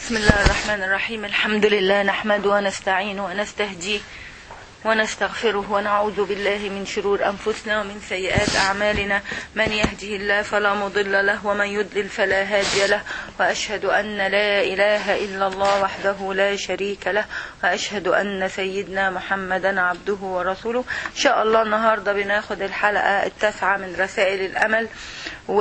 بسم الله الرحمن الرحيم الحمد لله نحمده ونستعينه ونستهديه ونستغفره ونعوذ بالله من شرور أنفسنا ومن سيئات أعمالنا من يهده الله فلا مضل له ومن يضلل فلا هادي له وأشهد أن لا إله إلا الله وحده لا شريك له وأشهد أن سيدنا محمدا عبده ورسوله إن شاء الله النهاردة بناخد الحلقة التاسعة من رسائل الأمل و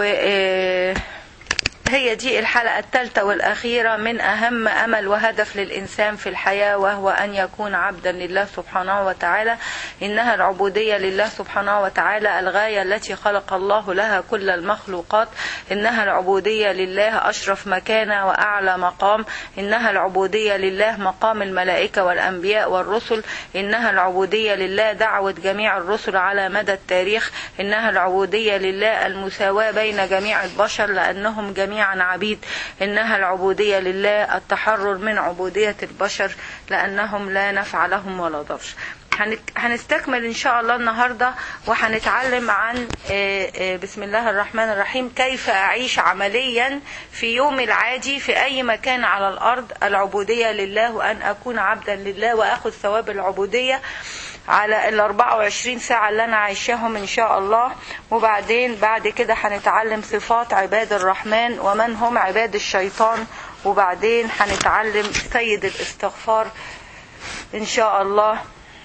هي دي الحلقة الثالثة والأخيرة من أهم أمل وهدف للإنسان في الحياة وهو أن يكون عبدا لله سبحانه وتعالى إنها العبودية لله سبحانه وتعالى الغاية التي خلق الله لها كل المخلوقات إنها العبودية لله أشرف مكانة وأعلى مقام إنها العبودية لله مقام الملائكة والأنبياء والرسل إنها العبودية لله دعوة جميع الرسل على مدى التاريخ إنها العبودية لله المساواة بين جميع البشر لأنهم جميعا عبيد إنها العبودية لله التحرر من عبودية البشر لأنهم لا نفع لهم ولا ضر هنستكمل ان شاء الله النهارده وهنتعلم عن بسم الله الرحمن الرحيم كيف اعيش عمليا في يوم العادي في اي مكان على الارض العبوديه لله وان اكون عبدا لله واخذ ثواب العبوديه على ال 24 ساعة اللي أنا عايشاهم إن شاء الله وبعدين بعد كده هنتعلم صفات عباد الرحمن ومن هم عباد الشيطان وبعدين هنتعلم سيد الاستغفار إن شاء الله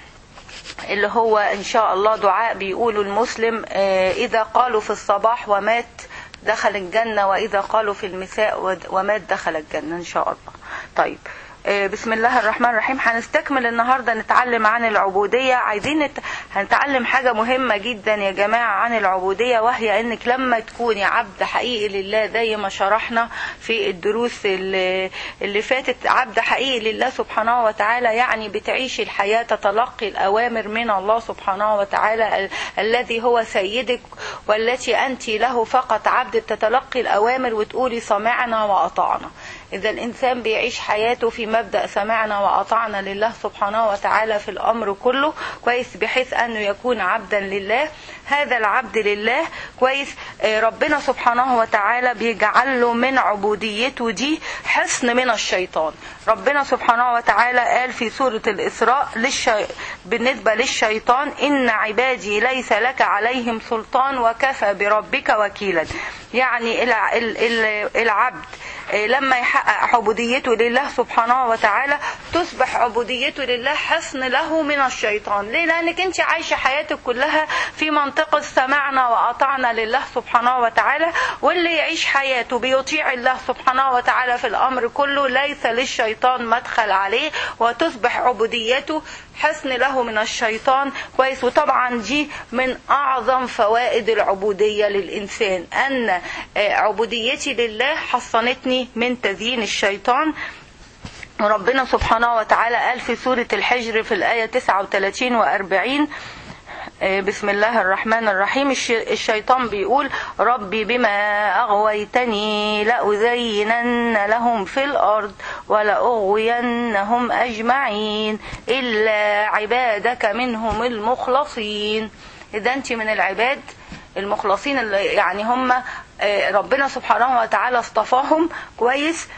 اللي هو إن شاء الله دعاء بيقوله المسلم إذا قالوا في الصباح ومات دخل الجنة وإذا قالوا في المساء ومات دخل الجنة إن شاء الله طيب بسم الله الرحمن الرحيم هنستكمل النهارده نتعلم عن العبوديه عايزين نت... هنتعلم حاجه مهمه جدا يا جماعه عن العبوديه وهي انك لما تكوني عبد حقيقي لله زي ما شرحنا في الدروس اللي, اللي فاتت عبد حقيقي لله سبحانه وتعالى يعني بتعيشي الحياه تتلقي الاوامر من الله سبحانه وتعالى ال... الذي هو سيدك والتي انت له فقط عبد بتتلقي الاوامر وتقولي سمعنا واطعنا إذا الإنسان بيعيش حياته في مبدأ سمعنا وأطعنا لله سبحانه وتعالى في الأمر كله كويس بحيث أنه يكون عبدا لله هذا العبد لله كويس ربنا سبحانه وتعالى بيجعل له من عبوديته دي حصن من الشيطان ربنا سبحانه وتعالى قال في سورة الإسراء للشي... بالنسبة للشيطان إن عبادي ليس لك عليهم سلطان وكفى بربك وكيلا يعني العبد لما يحقق عبوديته لله سبحانه وتعالى تصبح عبوديته لله حصن له من الشيطان ليه لانك انت عايشه حياتك كلها في منطقه سمعنا واطعنا لله سبحانه وتعالى واللي يعيش حياته بيطيع الله سبحانه وتعالى في الامر كله ليس للشيطان مدخل عليه وتصبح عبوديته حصن له من الشيطان كويس وطبعا دي من اعظم فوائد العبوديه للانسان ان عبوديتي لله حصنتني من تزيين الشيطان ربنا سبحانه وتعالى قال في سورة الحجر في الآية 39 و 40 بسم الله الرحمن الرحيم الشيطان بيقول ربي بما أغويتني لأزينن لهم في الأرض ولأغوينهم أجمعين إلا عبادك منهم المخلصين إذا أنت من العباد المخلصين اللي يعني هم ربنا سبحانه وتعالى اصطفاهم كويس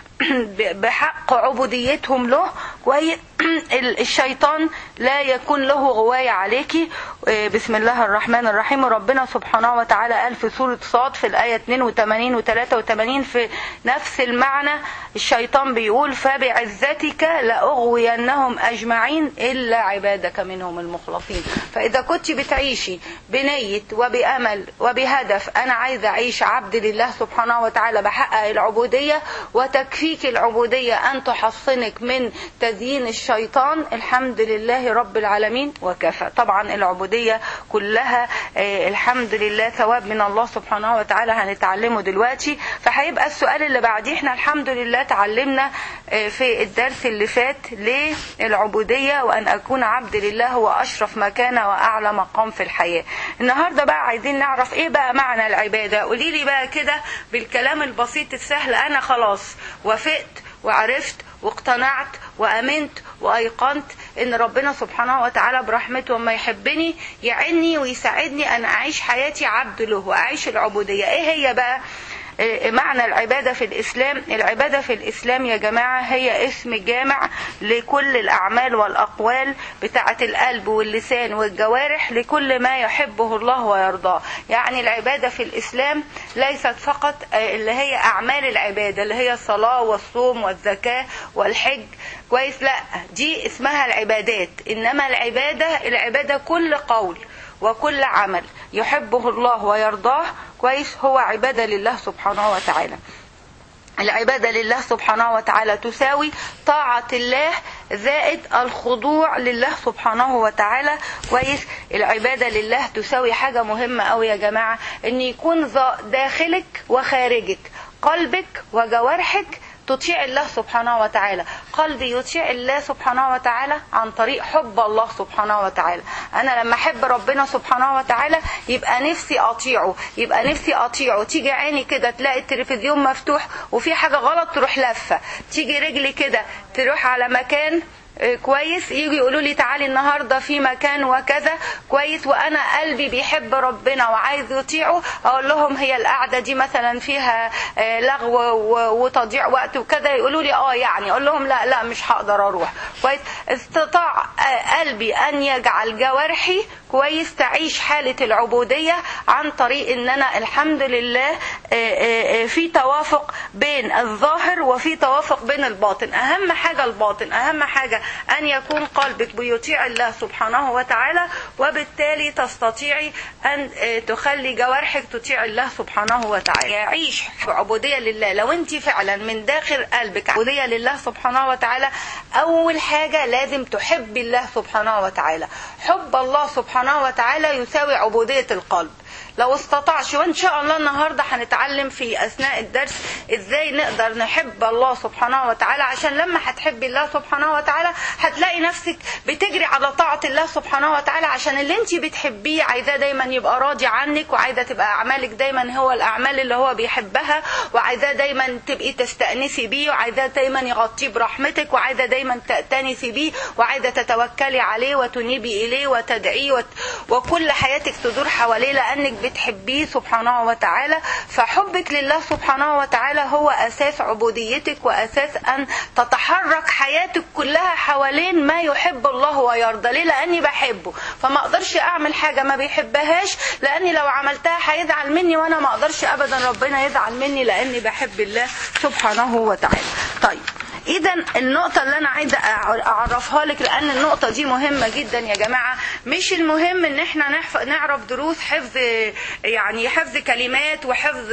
بحق عبوديتهم له كويس الشيطان لا يكون له غواية عليكي بسم الله الرحمن الرحيم ربنا سبحانه وتعالى قال في سورة صاد في الآية 82 و 83 في نفس المعنى الشيطان بيقول فبعزتك لأغوينهم أجمعين إلا عبادك منهم المخلصين فإذا كنت بتعيشي بنية وبأمل وبهدف أنا عايزة أعيش عبد لله سبحانه وتعالى بحقق العبودية وتكفيك العبودية أن تحصنك من تزيين الشيطان الحمد لله رب العالمين وكفى طبعا العبودية كلها الحمد لله ثواب من الله سبحانه وتعالى هنتعلمه دلوقتي فهيبقى السؤال اللي بعديه احنا الحمد لله تعلمنا في الدرس اللي فات ليه العبودية وأن أكون عبد لله هو أشرف مكانة وأعلى مقام في الحياة النهاردة بقى عايزين نعرف ايه بقى معنى العبادة قولي لي بقى كده بالكلام البسيط السهل أنا خلاص وافقت وعرفت واقتنعت وامنت وايقنت ان ربنا سبحانه وتعالى برحمته وما يحبني يعني ويساعدني ان اعيش حياتي عبد له واعيش العبوديه ايه هي بقى معنى العبادة في الإسلام العبادة في الإسلام يا جماعة هي اسم جامع لكل الأعمال والأقوال بتاعة القلب واللسان والجوارح لكل ما يحبه الله ويرضاه يعني العبادة في الإسلام ليست فقط اللي هي أعمال العبادة اللي هي الصلاة والصوم والزكاة والحج كويس لا دي اسمها العبادات إنما العبادة العبادة كل قول وكل عمل يحبه الله ويرضاه كويس هو عبادة لله سبحانه وتعالى العبادة لله سبحانه وتعالى تساوي طاعة الله زائد الخضوع لله سبحانه وتعالى كويس العبادة لله تساوي حاجة مهمة أوي يا جماعة ان يكون داخلك وخارجك قلبك وجوارحك تطيع الله سبحانه وتعالى قلبي يطيع الله سبحانه وتعالى عن طريق حب الله سبحانه وتعالى انا لما احب ربنا سبحانه وتعالى يبقى نفسي اطيعه يبقى نفسي اطيعه تيجي عيني كده تلاقي التلفزيون مفتوح وفي حاجه غلط تروح لفه تيجي رجلي كده تروح على مكان كويس يجي يقولوا لي تعالي النهارده في مكان وكذا كويس وانا قلبي بيحب ربنا وعايز يطيعه اقول لهم هي القعده دي مثلا فيها لغو وتضييع وقت وكذا يقولوا لي اه يعني اقول لهم لا لا مش هقدر اروح كويس استطاع قلبي ان يجعل جوارحي كويس تعيش حالة العبودية عن طريق ان انا الحمد لله في توافق بين الظاهر وفي توافق بين الباطن اهم حاجة الباطن اهم حاجة ان يكون قلبك بيطيع الله سبحانه وتعالى وبالتالي تستطيعي ان تخلي جوارحك تطيع الله سبحانه وتعالى يعيش عبودية لله لو انت فعلا من داخل قلبك عبودية لله سبحانه وتعالى اول حاجة لازم تحبي الله سبحانه وتعالى حب الله سبحانه سبحانه وتعالى يساوي عبودية القلب لو استطعش وان شاء الله النهارده هنتعلم في اثناء الدرس ازاي نقدر نحب الله سبحانه وتعالى عشان لما هتحبي الله سبحانه وتعالى هتلاقي نفسك بتجري على طاعه الله سبحانه وتعالى عشان اللي انت بتحبيه عايزاه دايما يبقى راضي عنك وعايزه تبقى اعمالك دايما هو الاعمال اللي هو بيحبها وعايزاه دايما تبقي تستانسي بيه وعايزاه دايما يغطيه برحمتك وعايزه دايما تأتنسي بيه وعايزه تتوكلي عليه وتنيبي اليه وتدعيه وت... وكل حياتك تدور حواليه لانك بتحبيه سبحانه وتعالى فحبك لله سبحانه وتعالى هو أساس عبوديتك وأساس أن تتحرك حياتك كلها حوالين ما يحب الله ويرضى ليه لأني بحبه فما أقدرش أعمل حاجة ما بيحبهاش لأني لو عملتها هيزعل مني وأنا ما أقدرش أبدا ربنا يزعل مني لأني بحب الله سبحانه وتعالى طيب اذا النقطة اللي انا عايزة اعرفها لك لان النقطة دي مهمة جدا يا جماعة مش المهم ان احنا نعرف دروس حفظ يعني حفظ كلمات وحفظ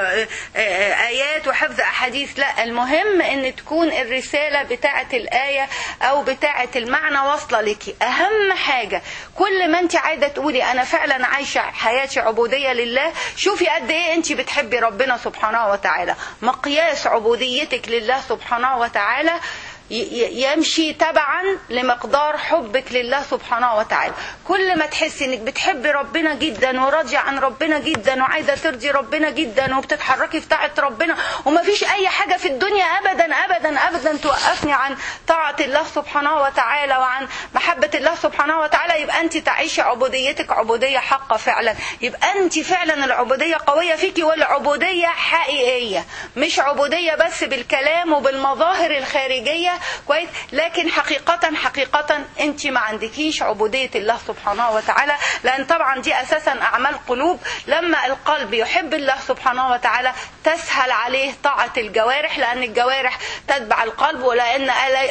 ايات وحفظ احاديث لا المهم ان تكون الرسالة بتاعة الاية او بتاعة المعنى واصلة لك اهم حاجة كل ما انت عايزة تقولي انا فعلا عايشة حياتي عبودية لله شوفي قد ايه انت بتحبي ربنا سبحانه وتعالى مقياس عبوديتك لله سبحانه وتعالى وتعالى يمشي تبعا لمقدار حبك لله سبحانه وتعالى كل ما تحسي انك بتحبي ربنا جدا وراضيه عن ربنا جدا وعايزه ترضي ربنا جدا وبتتحركي في طاعه ربنا وما فيش اي حاجه في الدنيا ابدا ابدا ابدا توقفني عن طاعه الله سبحانه وتعالى وعن محبه الله سبحانه وتعالى يبقى انت تعيشي عبوديتك عبوديه حقه فعلا يبقى انت فعلا العبوديه قويه فيكي والعبوديه حقيقيه مش عبوديه بس بالكلام وبالمظاهر الخارجيه كويس لكن حقيقة حقيقة انت ما عندكيش عبودية الله سبحانه وتعالى لان طبعا دي اساسا اعمال قلوب لما القلب يحب الله سبحانه وتعالى تسهل عليه طاعة الجوارح لان الجوارح تتبع القلب ولان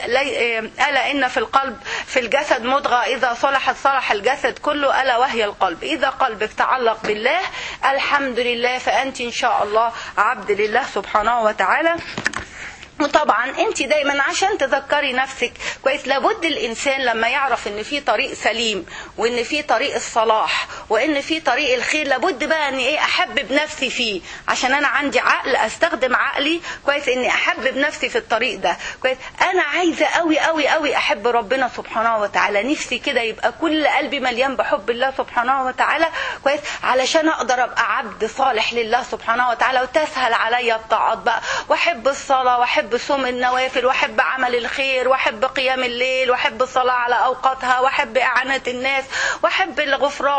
الا ان في القلب في الجسد مضغة اذا صلحت صلح الجسد كله الا وهي القلب اذا قلبك تعلق بالله الحمد لله فانت ان شاء الله عبد لله سبحانه وتعالى وطبعا انت دايما عشان تذكري نفسك كويس لابد الانسان لما يعرف ان في طريق سليم وان في طريق الصلاح وان في طريق الخير لابد بقى ان ايه احبب نفسي فيه عشان انا عندي عقل استخدم عقلي كويس اني احبب نفسي في الطريق ده كويس انا عايزه قوي قوي قوي احب ربنا سبحانه وتعالى نفسي كده يبقى كل قلبي مليان بحب الله سبحانه وتعالى كويس علشان اقدر ابقى عبد صالح لله سبحانه وتعالى وتسهل عليا الطاعات بقى واحب الصلاه واحب صوم النوافل واحب عمل الخير واحب قيام الليل واحب الصلاه على اوقاتها واحب اعانه الناس واحب الغفران وحب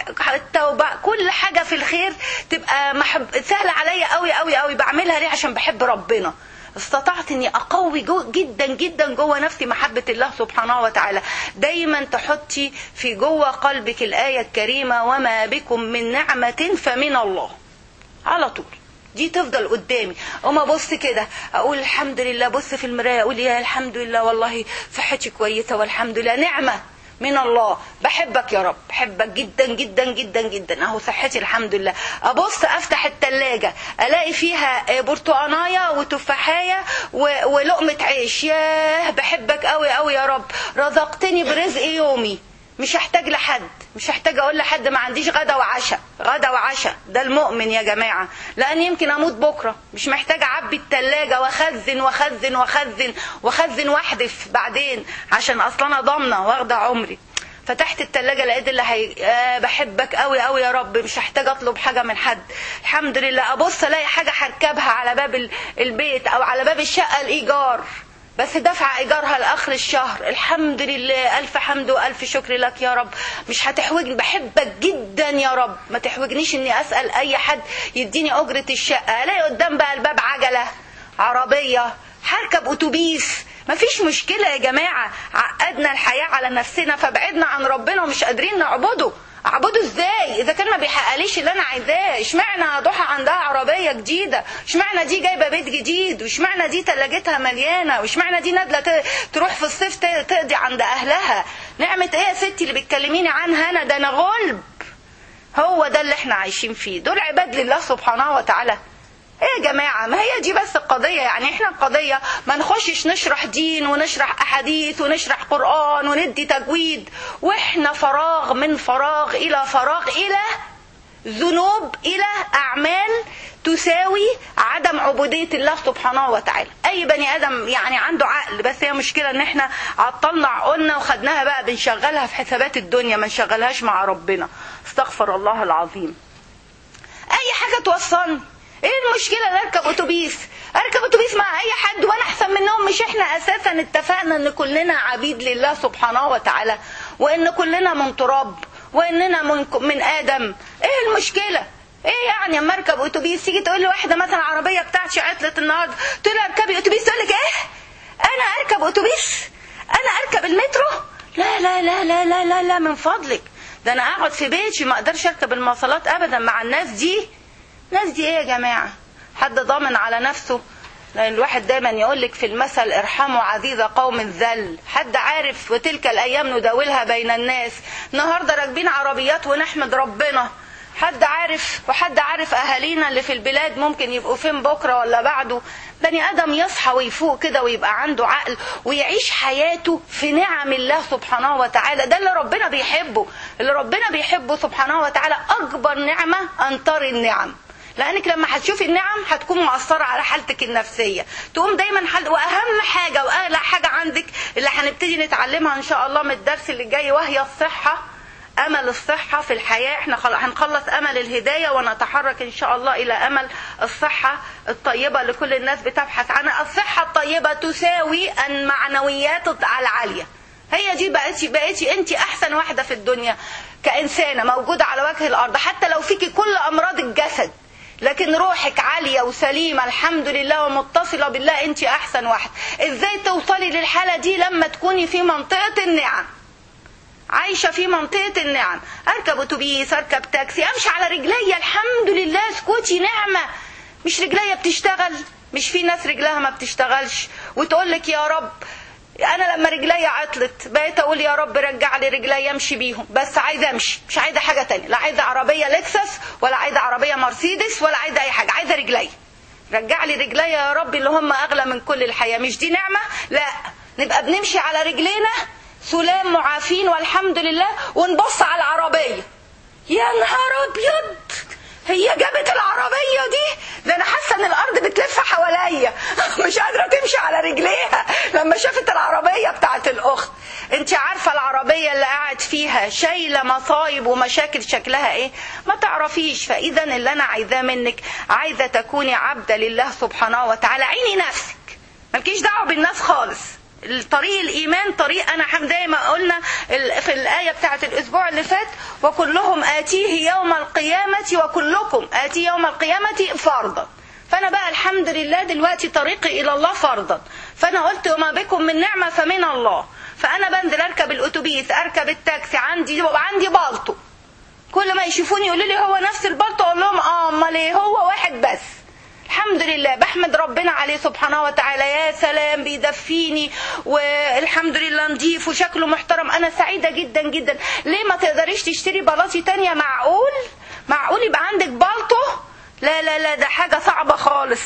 التوبه كل حاجه في الخير تبقى محب سهله عليا قوي قوي قوي بعملها ليه عشان بحب ربنا استطعت اني اقوي جو جدا جدا جوه نفسي محبه الله سبحانه وتعالى دايما تحطي في جوه قلبك الايه الكريمه وما بكم من نعمه فمن الله على طول دي تفضل قدامي اما ابص كده اقول الحمد لله بص في المرايه اقول يا الحمد لله والله صحتي كويسه والحمد لله نعمه من الله بحبك يا رب بحبك جدا جدا جدا جدا اهو صحتي الحمد لله ابص افتح التلاجة الاقي فيها برتقانايه وتفاحيه ولقمه عيش ياه بحبك قوي قوي يا رب رزقتني برزق يومي مش هحتاج لحد مش هحتاج اقول لحد ما عنديش غدا وعشاء غدا وعشاء ده المؤمن يا جماعه لان يمكن اموت بكره مش محتاج اعبي التلاجة واخزن واخزن واخزن واخزن واحدف بعدين عشان اصلا انا ضامنه واخده عمري فتحت التلاجة لقيت اللي هي آه بحبك قوي قوي يا رب مش هحتاج اطلب حاجه من حد الحمد لله ابص الاقي حاجه هركبها على باب البيت او على باب الشقه الايجار بس دفع ايجارها لاخر الشهر الحمد لله الف حمد والف شكر لك يا رب مش هتحوجني بحبك جدا يا رب ما تحوجنيش اني اسال اي حد يديني اجره الشقه الاقي قدام بقى الباب عجله عربيه هركب اتوبيس مفيش مشكله يا جماعه عقدنا الحياه على نفسنا فبعدنا عن ربنا ومش قادرين نعبده اعبده ازاي اذا كان ما بيحققليش اللي انا عايزاه اشمعنى ضحى عندها عربيه جديده اشمعنى دي جايبه بيت جديد واشمعنى دي تلاجتها مليانه واشمعنى دي نازله تروح في الصيف تقضي عند اهلها نعمه ايه يا ستي اللي بتكلميني عنها انا ده انا غلب هو ده اللي احنا عايشين فيه دول عباد لله سبحانه وتعالى ايه يا جماعة ما هي دي بس القضية يعني احنا القضية ما نخشش نشرح دين ونشرح احاديث ونشرح قرآن وندي تجويد واحنا فراغ من فراغ الى فراغ الى ذنوب الى اعمال تساوي عدم عبودية الله سبحانه وتعالى اي بني ادم يعني عنده عقل بس هي مشكلة ان احنا عطلنا عقولنا وخدناها بقى بنشغلها في حسابات الدنيا ما نشغلهاش مع ربنا استغفر الله العظيم اي حاجة توصلني ايه المشكله ان اركب اتوبيس اركب اتوبيس مع اي حد وانا احسن منهم مش احنا اساسا اتفقنا ان كلنا عبيد لله سبحانه وتعالى وان كلنا من تراب واننا من, من ادم ايه المشكله ايه يعني اما اركب اتوبيس تيجي تقول لي واحده مثلا العربيه بتاعتي عطلت النهارده تقول لي اركبي اتوبيس تقول لك ايه انا اركب اتوبيس انا اركب المترو لا لا لا لا لا لا, لا من فضلك ده انا اقعد في بيتي ما اقدرش اركب المواصلات ابدا مع الناس دي الناس دي ايه يا جماعة حد ضامن على نفسه لأن الواحد دايما يقول لك في المثل ارحموا عزيز قوم ذل حد عارف وتلك الايام نداولها بين الناس النهارده راكبين عربيات ونحمد ربنا حد عارف وحد عارف اهالينا اللي في البلاد ممكن يبقوا فين بكره ولا بعده بني ادم يصحى ويفوق كده ويبقى عنده عقل ويعيش حياته في نعم الله سبحانه وتعالى ده اللي ربنا بيحبه اللي ربنا بيحبه سبحانه وتعالى اكبر نعمه ان تري النعم لانك لما هتشوفي النعم هتكون مؤثره على حالتك النفسيه تقوم دايما حل... واهم حاجه واغلى حاجه عندك اللي هنبتدي نتعلمها ان شاء الله من الدرس اللي جاي وهي الصحه امل الصحه في الحياه احنا خل... هنخلص امل الهدايه ونتحرك ان شاء الله الى امل الصحه الطيبه اللي كل الناس بتبحث عنها الصحه الطيبه تساوي المعنويات العاليه هي دي بقيتي بقيتي انت احسن واحده في الدنيا كانسانه موجوده على وجه الارض حتى لو فيكي كل امراض الجسد لكن روحك عاليه وسليمه الحمد لله ومتصله بالله انت احسن واحد ازاي توصلي للحاله دي لما تكوني في منطقه النعم عايشه في منطقه النعم اركب اتوبيس اركب تاكسي امشي على رجليا الحمد لله اسكتي نعمه مش رجليا بتشتغل مش في ناس رجلها ما بتشتغلش وتقول لك يا رب انا لما رجليا عطلت بقيت اقول يا رب رجع لي رجليا امشي بيهم بس عايزه امشي مش عايزه حاجه تانية لا عايزه عربيه لكسس ولا عايزه عربيه مرسيدس ولا عايزه اي حاجه عايزه رجليا رجع لي رجليا يا رب اللي هم اغلى من كل الحياه مش دي نعمه لا نبقى بنمشي على رجلينا سلام معافين والحمد لله ونبص على العربيه يا نهار ابيض هي جابت العربية دي ده أنا حاسة إن الأرض بتلف حواليا مش قادرة تمشي على رجليها لما شافت العربية بتاعت الأخت أنت عارفة العربية اللي قاعد فيها شايلة مصايب ومشاكل شكلها إيه ما تعرفيش فإذا اللي أنا عايزاه منك عايزة تكوني عبدة لله سبحانه وتعالى عيني نفسك مالكيش دعوة بالناس خالص طريق الايمان طريق انا حم زي ما قلنا ال- في الايه بتاعه الاسبوع اللي فات وكلهم اتيه يوم القيامه وكلكم اتيه يوم القيامه فرضا فانا بقى الحمد لله دلوقتي طريقي الى الله فرضا فانا قلت وما بكم من نعمه فمن الله فانا بنزل اركب الاتوبيس اركب التاكسي عندي وعندي بالطو كل ما يشوفوني يقولوا لي هو نفس البلطو اقول لهم اه امال ايه هو واحد بس الحمد لله بحمد ربنا عليه سبحانه وتعالى يا سلام بيدفيني والحمد لله نضيف وشكله محترم انا سعيده جدا جدا ليه ما تقدريش تشتري بلاطي تانية معقول معقول يبقى عندك بالطو لا لا لا ده حاجه صعبه خالص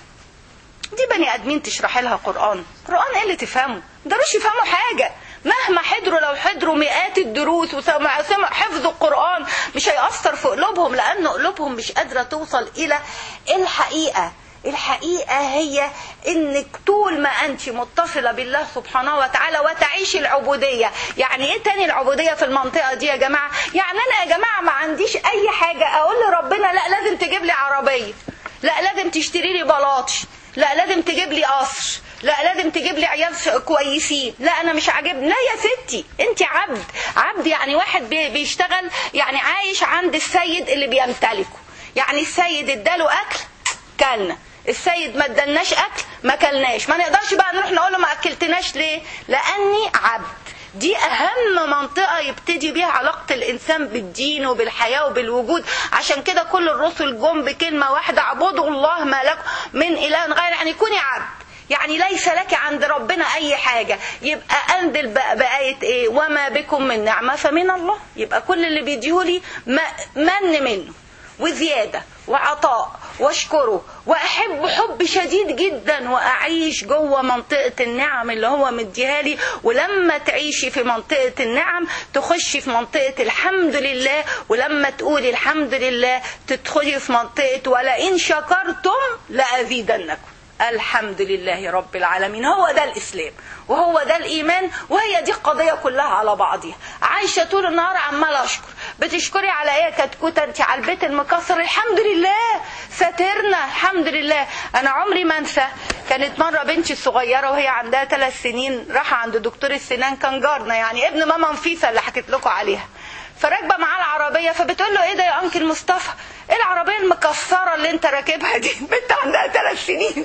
دي بني ادمين تشرحي لها قران قران ايه اللي تفهمه ما يقدروش يفهموا حاجه مهما حضروا لو حضروا مئات الدروس وسمع سمع حفظوا القران مش هيأثر في قلوبهم لان قلوبهم مش قادره توصل الى الحقيقه الحقيقة هي انك طول ما انت متصلة بالله سبحانه وتعالى وتعيش العبودية يعني ايه تاني العبودية في المنطقة دي يا جماعة يعني انا يا جماعة ما عنديش اي حاجة اقول لربنا لا لازم تجيب لي عربية لا لازم تشتري لي بلاطش لا لازم تجيب لي قصر لا لازم تجيب لي عيال كويسين لا انا مش عاجبني لا يا ستي انت عبد عبد يعني واحد بي- بيشتغل يعني عايش عند السيد اللي بيمتلكه يعني السيد اداله اكل كلنا السيد ما ادالناش اكل ما كلناش ما نقدرش بقى نروح نقول له ما اكلتناش ليه لاني عبد دي اهم منطقه يبتدي بيها علاقه الانسان بالدين وبالحياه وبالوجود عشان كده كل الرسل جم بكلمه واحده اعبدوا الله ما لكم من اله غير يعني كوني عبد يعني ليس لك عند ربنا اي حاجة يبقى انزل بقى بآية ايه وما بكم من نعمة فمن الله يبقى كل اللي بيديهولي م- من منه وزيادة وعطاء واشكره واحب حب شديد جدا واعيش جوه منطقه النعم اللي هو مديها لي ولما تعيشي في منطقه النعم تخشي في منطقه الحمد لله ولما تقولي الحمد لله تدخلي في منطقه ولئن شكرتم لازيدنكم الحمد لله رب العالمين هو ده الاسلام وهو ده الايمان وهي دي القضيه كلها على بعضها عايشه طول النهار عماله اشكر بتشكري على ايه يا كتكوته انت على البيت المكسر الحمد لله ساترنا الحمد لله انا عمري ما انسى كانت مره بنتي الصغيره وهي عندها ثلاث سنين راح عند دكتور السنان كان جارنا يعني ابن ماما نفيسه اللي حكيت لكم عليها فراكبه معاه العربيه فبتقول له ايه ده يا انكل مصطفى ايه العربيه المكسره اللي انت راكبها دي بنت عندها ثلاث سنين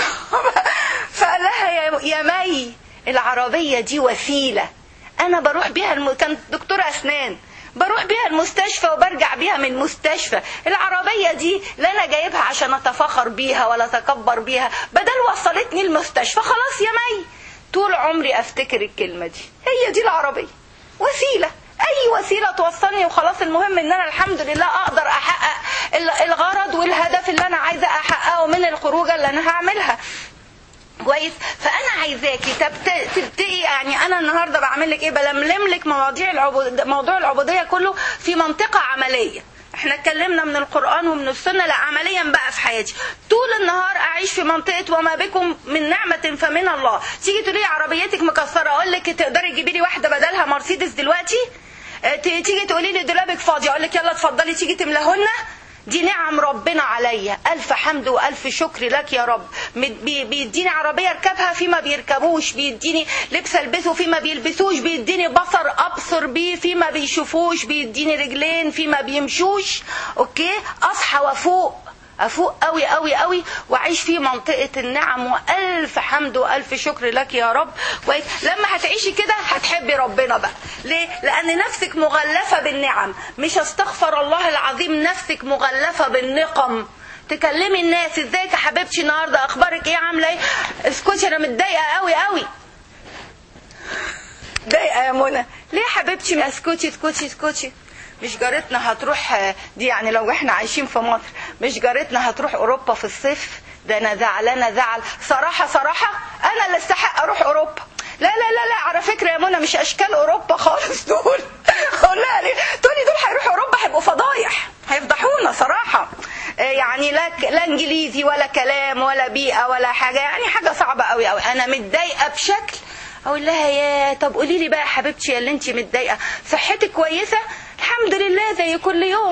فقال لها يا يا مي العربيه دي وسيله انا بروح بيها الم... كان دكتور اسنان بروح بيها المستشفى وبرجع بيها من المستشفى العربية دي لا أنا جايبها عشان أتفاخر بيها ولا أتكبر بيها بدل وصلتني المستشفى خلاص يا مي طول عمري أفتكر الكلمة دي هي دي العربية وسيلة اي وسيله توصلني وخلاص المهم ان انا الحمد لله اقدر احقق ال- الغرض والهدف اللي انا عايزه احققه من الخروجه اللي انا هعملها كويس فانا عايزاكي تبت- تبتدي يعني انا النهارده بعمل لك ايه بلملم لك مواضيع العبود... موضوع العبوديه كله في منطقه عمليه احنا اتكلمنا من القران ومن السنه لا عمليا بقى في حياتي طول النهار اعيش في منطقه وما بكم من نعمه فمن الله تيجي تقولي لي عربيتك مكسره اقول لك تقدري تجيبي لي واحده بدلها مرسيدس دلوقتي اه، ت- تيجي تقولي لي دولابك فاضي اقول لك يلا اتفضلي تيجي تملاهن دي نعم ربنا عليا ألف حمد وألف شكر لك يا رب مد- بي- بيديني عربية أركبها فيما بيركبوش بيديني لبس ألبسه فيما بيلبسوش بيديني بصر أبصر بيه فيما بيشوفوش بيديني رجلين فيما بيمشوش أوكي أصحى وأفوق افوق قوي قوي قوي واعيش في منطقه النعم والف حمد والف شكر لك يا رب كويس لما هتعيشي كده هتحبي ربنا بقى ليه لان نفسك مغلفه بالنعم مش استغفر الله العظيم نفسك مغلفه بالنقم تكلمي الناس ازيك يا حبيبتي النهارده اخبارك ايه عامله ايه اسكتي انا متضايقه قوي قوي ضايقه يا منى ليه يا حبيبتي ما اسكتي اسكتي اسكتي مش جارتنا هتروح دي يعني لو احنا عايشين في مصر مش جارتنا هتروح اوروبا في الصيف ده انا زعلانه زعل صراحه صراحه انا اللي استحق اروح اوروبا لا لا لا لا على فكره يا منى مش اشكال اوروبا خالص دول اقول لها ليه تقولي دول هيروحوا اوروبا هيبقوا فضايح هيفضحونا صراحه آه، يعني لا لا انجليزي ولا كلام ولا بيئه ولا حاجه يعني حاجه صعبه قوي قوي انا متضايقه بشكل اقول لها يا طب قولي لي بقى يا حبيبتي يا اللي انت متضايقه صحتك كويسه الحمد لله زي كل يوم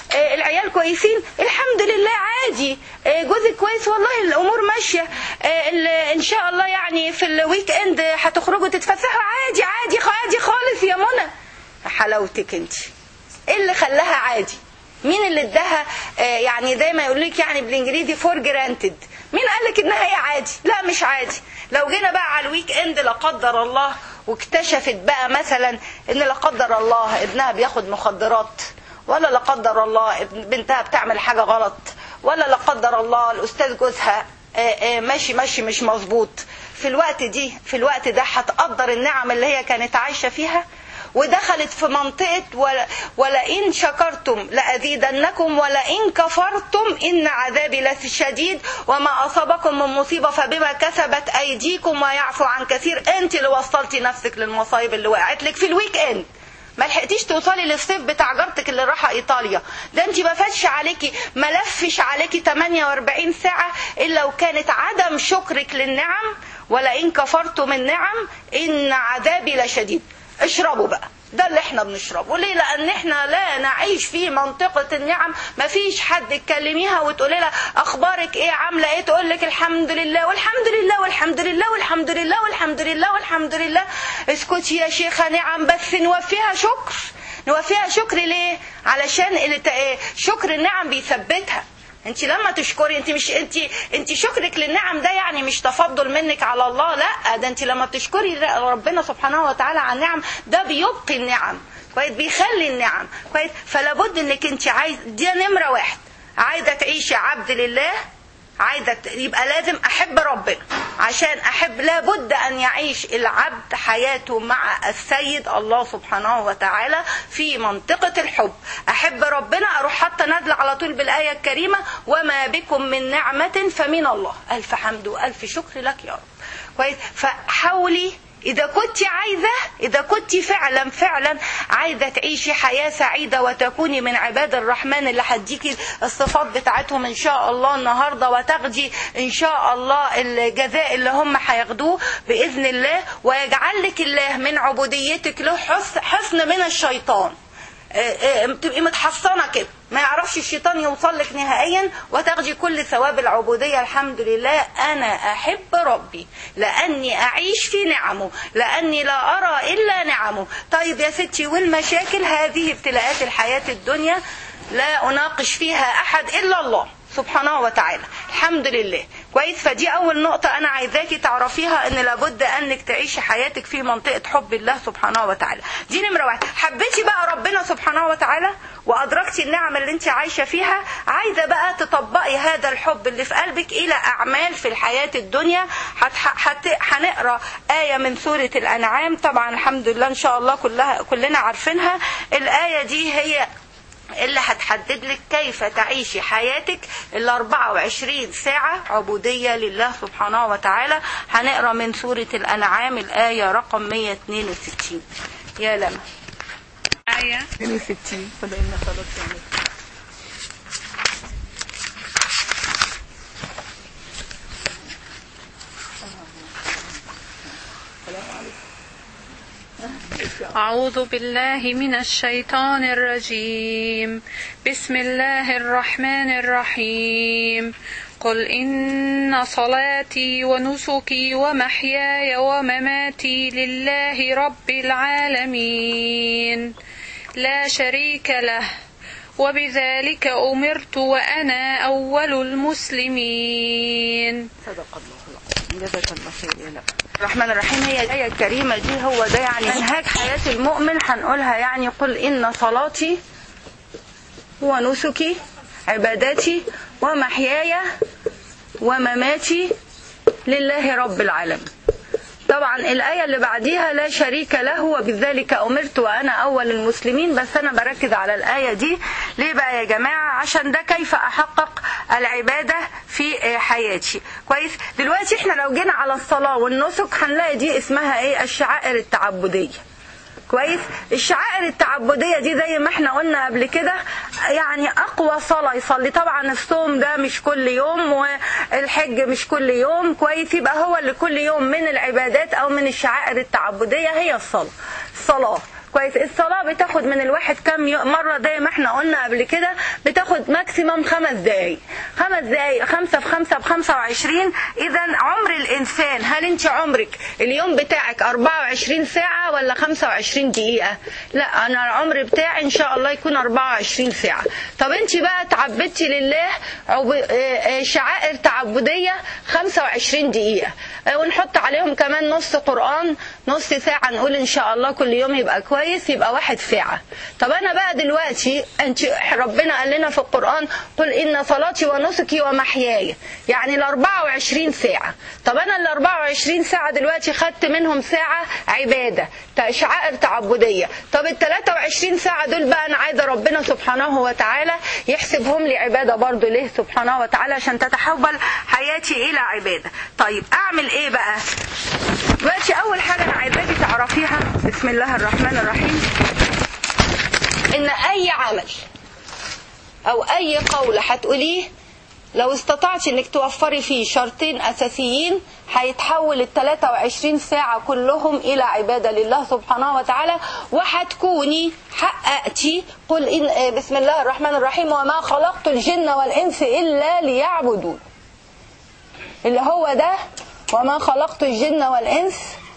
آه، العيال كويسين الحمد لله عادي آه، جوزك كويس والله الامور ماشيه آه، ال- ان شاء الله يعني في الويك اند هتخرجوا تتفسحوا عادي عادي عادي خالص يا منى حلاوتك انت ايه اللي خلاها عادي مين اللي اداها آه، يعني دايما يقول لك يعني بالانجليزي فور جرانتد مين قال لك انها هي عادي لا مش عادي لو جينا بقى على الويك اند لا قدر الله واكتشفت بقى مثلا ان لا قدر الله ابنها بياخد مخدرات ولا لا قدر الله ابن- بنتها بتعمل حاجه غلط ولا لا قدر الله الاستاذ جوزها آه، آه، ماشي ماشي مش مظبوط في الوقت دي في الوقت ده هتقدر النعم اللي هي كانت عايشه فيها ودخلت في منطقة ولا ولئن شكرتم لأزيدنكم ولئن كفرتم إن عذابي لشديد وما أصابكم من مصيبة فبما كسبت أيديكم ويعفو عن كثير أنت اللي وصلتي نفسك للمصايب اللي وقعت لك في الويك إند ما لحقتيش توصلي للصيف بتاع جارتك اللي رايحه ايطاليا ده انت ما فاتش عليكي ما لفش عليكي 48 ساعه الا وكانت عدم شكرك للنعم ولئن كفرتم النعم ان عذابي لشديد اشربوا بقى ده اللي احنا بنشربه ليه لان احنا لا نعيش في منطقة النعم مفيش حد تكلميها وتقولي لها اخبارك ايه عاملة ايه تقول لك الحمد لله والحمد لله والحمد لله والحمد لله والحمد لله والحمد لله اسكتي يا شيخة نعم بس نوفيها شكر نوفيها شكر ليه علشان اللي ت- إيه؟ شكر النعم بيثبتها انت لما تشكري انت مش انت انت شكرك للنعم ده يعني مش تفضل منك على الله لا ده انت لما بتشكري ربنا سبحانه وتعالى على النعم ده بيبقي النعم كويس بيخلي النعم كويس فلا بد انك انت عايز دي نمره واحد عايزه تعيشي عبد لله عايزه ت- يبقى لازم احب ربنا عشان احب لابد ان يعيش العبد حياته مع السيد الله سبحانه وتعالى في منطقه الحب احب ربنا اروح حتى نازله على طول بالايه الكريمه وما بكم من نعمه فمن الله الف حمد والف شكر لك يا رب كويس فحاولي إذا كنت عايزة إذا كنت فعلا فعلا عايزة تعيشي حياة سعيدة وتكوني من عباد الرحمن اللي هديكي الصفات بتاعتهم إن شاء الله النهاردة وتاخدي إن شاء الله الجزاء اللي هم هياخدوه بإذن الله ويجعل لك الله من عبوديتك له حصن, حصن من الشيطان آه، آه، تبقي متحصنه كده ما يعرفش الشيطان يوصل لك نهائيا وتاخدي كل ثواب العبوديه الحمد لله انا احب ربي لاني اعيش في نعمه لاني لا ارى الا نعمه طيب يا ستي والمشاكل هذه ابتلاءات الحياه الدنيا لا اناقش فيها احد الا الله سبحانه وتعالى الحمد لله كويس فدي اول نقطة انا عايزاكي تعرفيها ان لابد انك تعيشي حياتك في منطقة حب الله سبحانه وتعالى دي نمرة واحد حبيتي بقى ربنا سبحانه وتعالى وادركتي النعم اللي انت عايشة فيها عايزة بقى تطبقي هذا الحب اللي في قلبك الى اعمال في الحياة الدنيا هت- هت- هنقرا آية من سورة الانعام طبعا الحمد لله ان شاء الله كلها كلنا عارفينها الآية دي هي اللي هتحدد لك كيف تعيشي حياتك ال 24 ساعة عبودية لله سبحانه وتعالى هنقرا من سورة الأنعام الآية رقم 162 يا لما آية 62 فلإن خلاص يعني أعوذ بالله من الشيطان الرجيم بسم الله الرحمن الرحيم قل إن صلاتي ونسكي ومحياي ومماتي لله رب العالمين لا شريك له وبذلك أمرت وأنا أول المسلمين صدق الله العظيم جزاك الله خير يا لما الرحمن الرحيم هي الآية الكريمة دي هو ده يعني منهاج حياة المؤمن هنقولها يعني قل إن صلاتي ونسكي عباداتي ومحياي ومماتي لله رب العالمين طبعا الآية اللي بعديها لا شريك له وبذلك أمرت وأنا أول المسلمين بس أنا بركز على الآية دي ليه بقى يا جماعة عشان ده كيف أحقق العبادة في حياتي كويس دلوقتي احنا لو جينا على الصلاة والنسك هنلاقي دي اسمها ايه الشعائر التعبدية كويس الشعائر التعبديه دي زي ما احنا قلنا قبل كده يعني اقوى صلاه يصلي طبعا الصوم ده مش كل يوم والحج مش كل يوم كويس يبقى هو اللي كل يوم من العبادات او من الشعائر التعبديه هي الصلاه الصلاه كويس الصلاه بتاخد من الواحد كام يو- مره زي ما احنا قلنا قبل كده بتاخد ماكسيمم خمس دقايق خمس دقايق خمسة في خمسة بخمسة وعشرين إذا عمر الإنسان هل أنت عمرك اليوم بتاعك 24 ساعة ولا 25 دقيقة؟ لا أنا العمر بتاعي إن شاء الله يكون 24 ساعة طب أنت بقى تعبدتي لله عب- آه، آه، شعائر تعبدية 25 دقيقة آه، ونحط عليهم كمان نص قرآن نص ساعة نقول إن شاء الله كل يوم يبقى كويس يبقى واحد ساعة طب أنا بقى دلوقتي أنت ربنا قال لنا في القرآن قل إن صلاتي ونسكي ومحياي يعني ال 24 ساعة طب أنا ال 24 ساعة دلوقتي خدت منهم ساعة عبادة تا- شعائر تعبدية طب ال 23 ساعة دول بقى أنا عايزة ربنا سبحانه وتعالى يحسبهم لي عبادة برضو ليه سبحانه وتعالى عشان تتحول حياتي إلى عبادة طيب أعمل إيه بقى دلوقتي أول حاجة أنا عايزاكي تعرفيها بسم الله الرحمن الرحيم إن أي عمل أو أي قول هتقوليه لو استطعت انك توفري فيه شرطين اساسيين هيتحول ال 23 ساعة كلهم الى عبادة لله سبحانه وتعالى وهتكوني حققتي قل إن آه، بسم الله الرحمن الرحيم وما خلقت الجن والانس الا ليعبدون اللي هو ده وما خلقت الجن والانس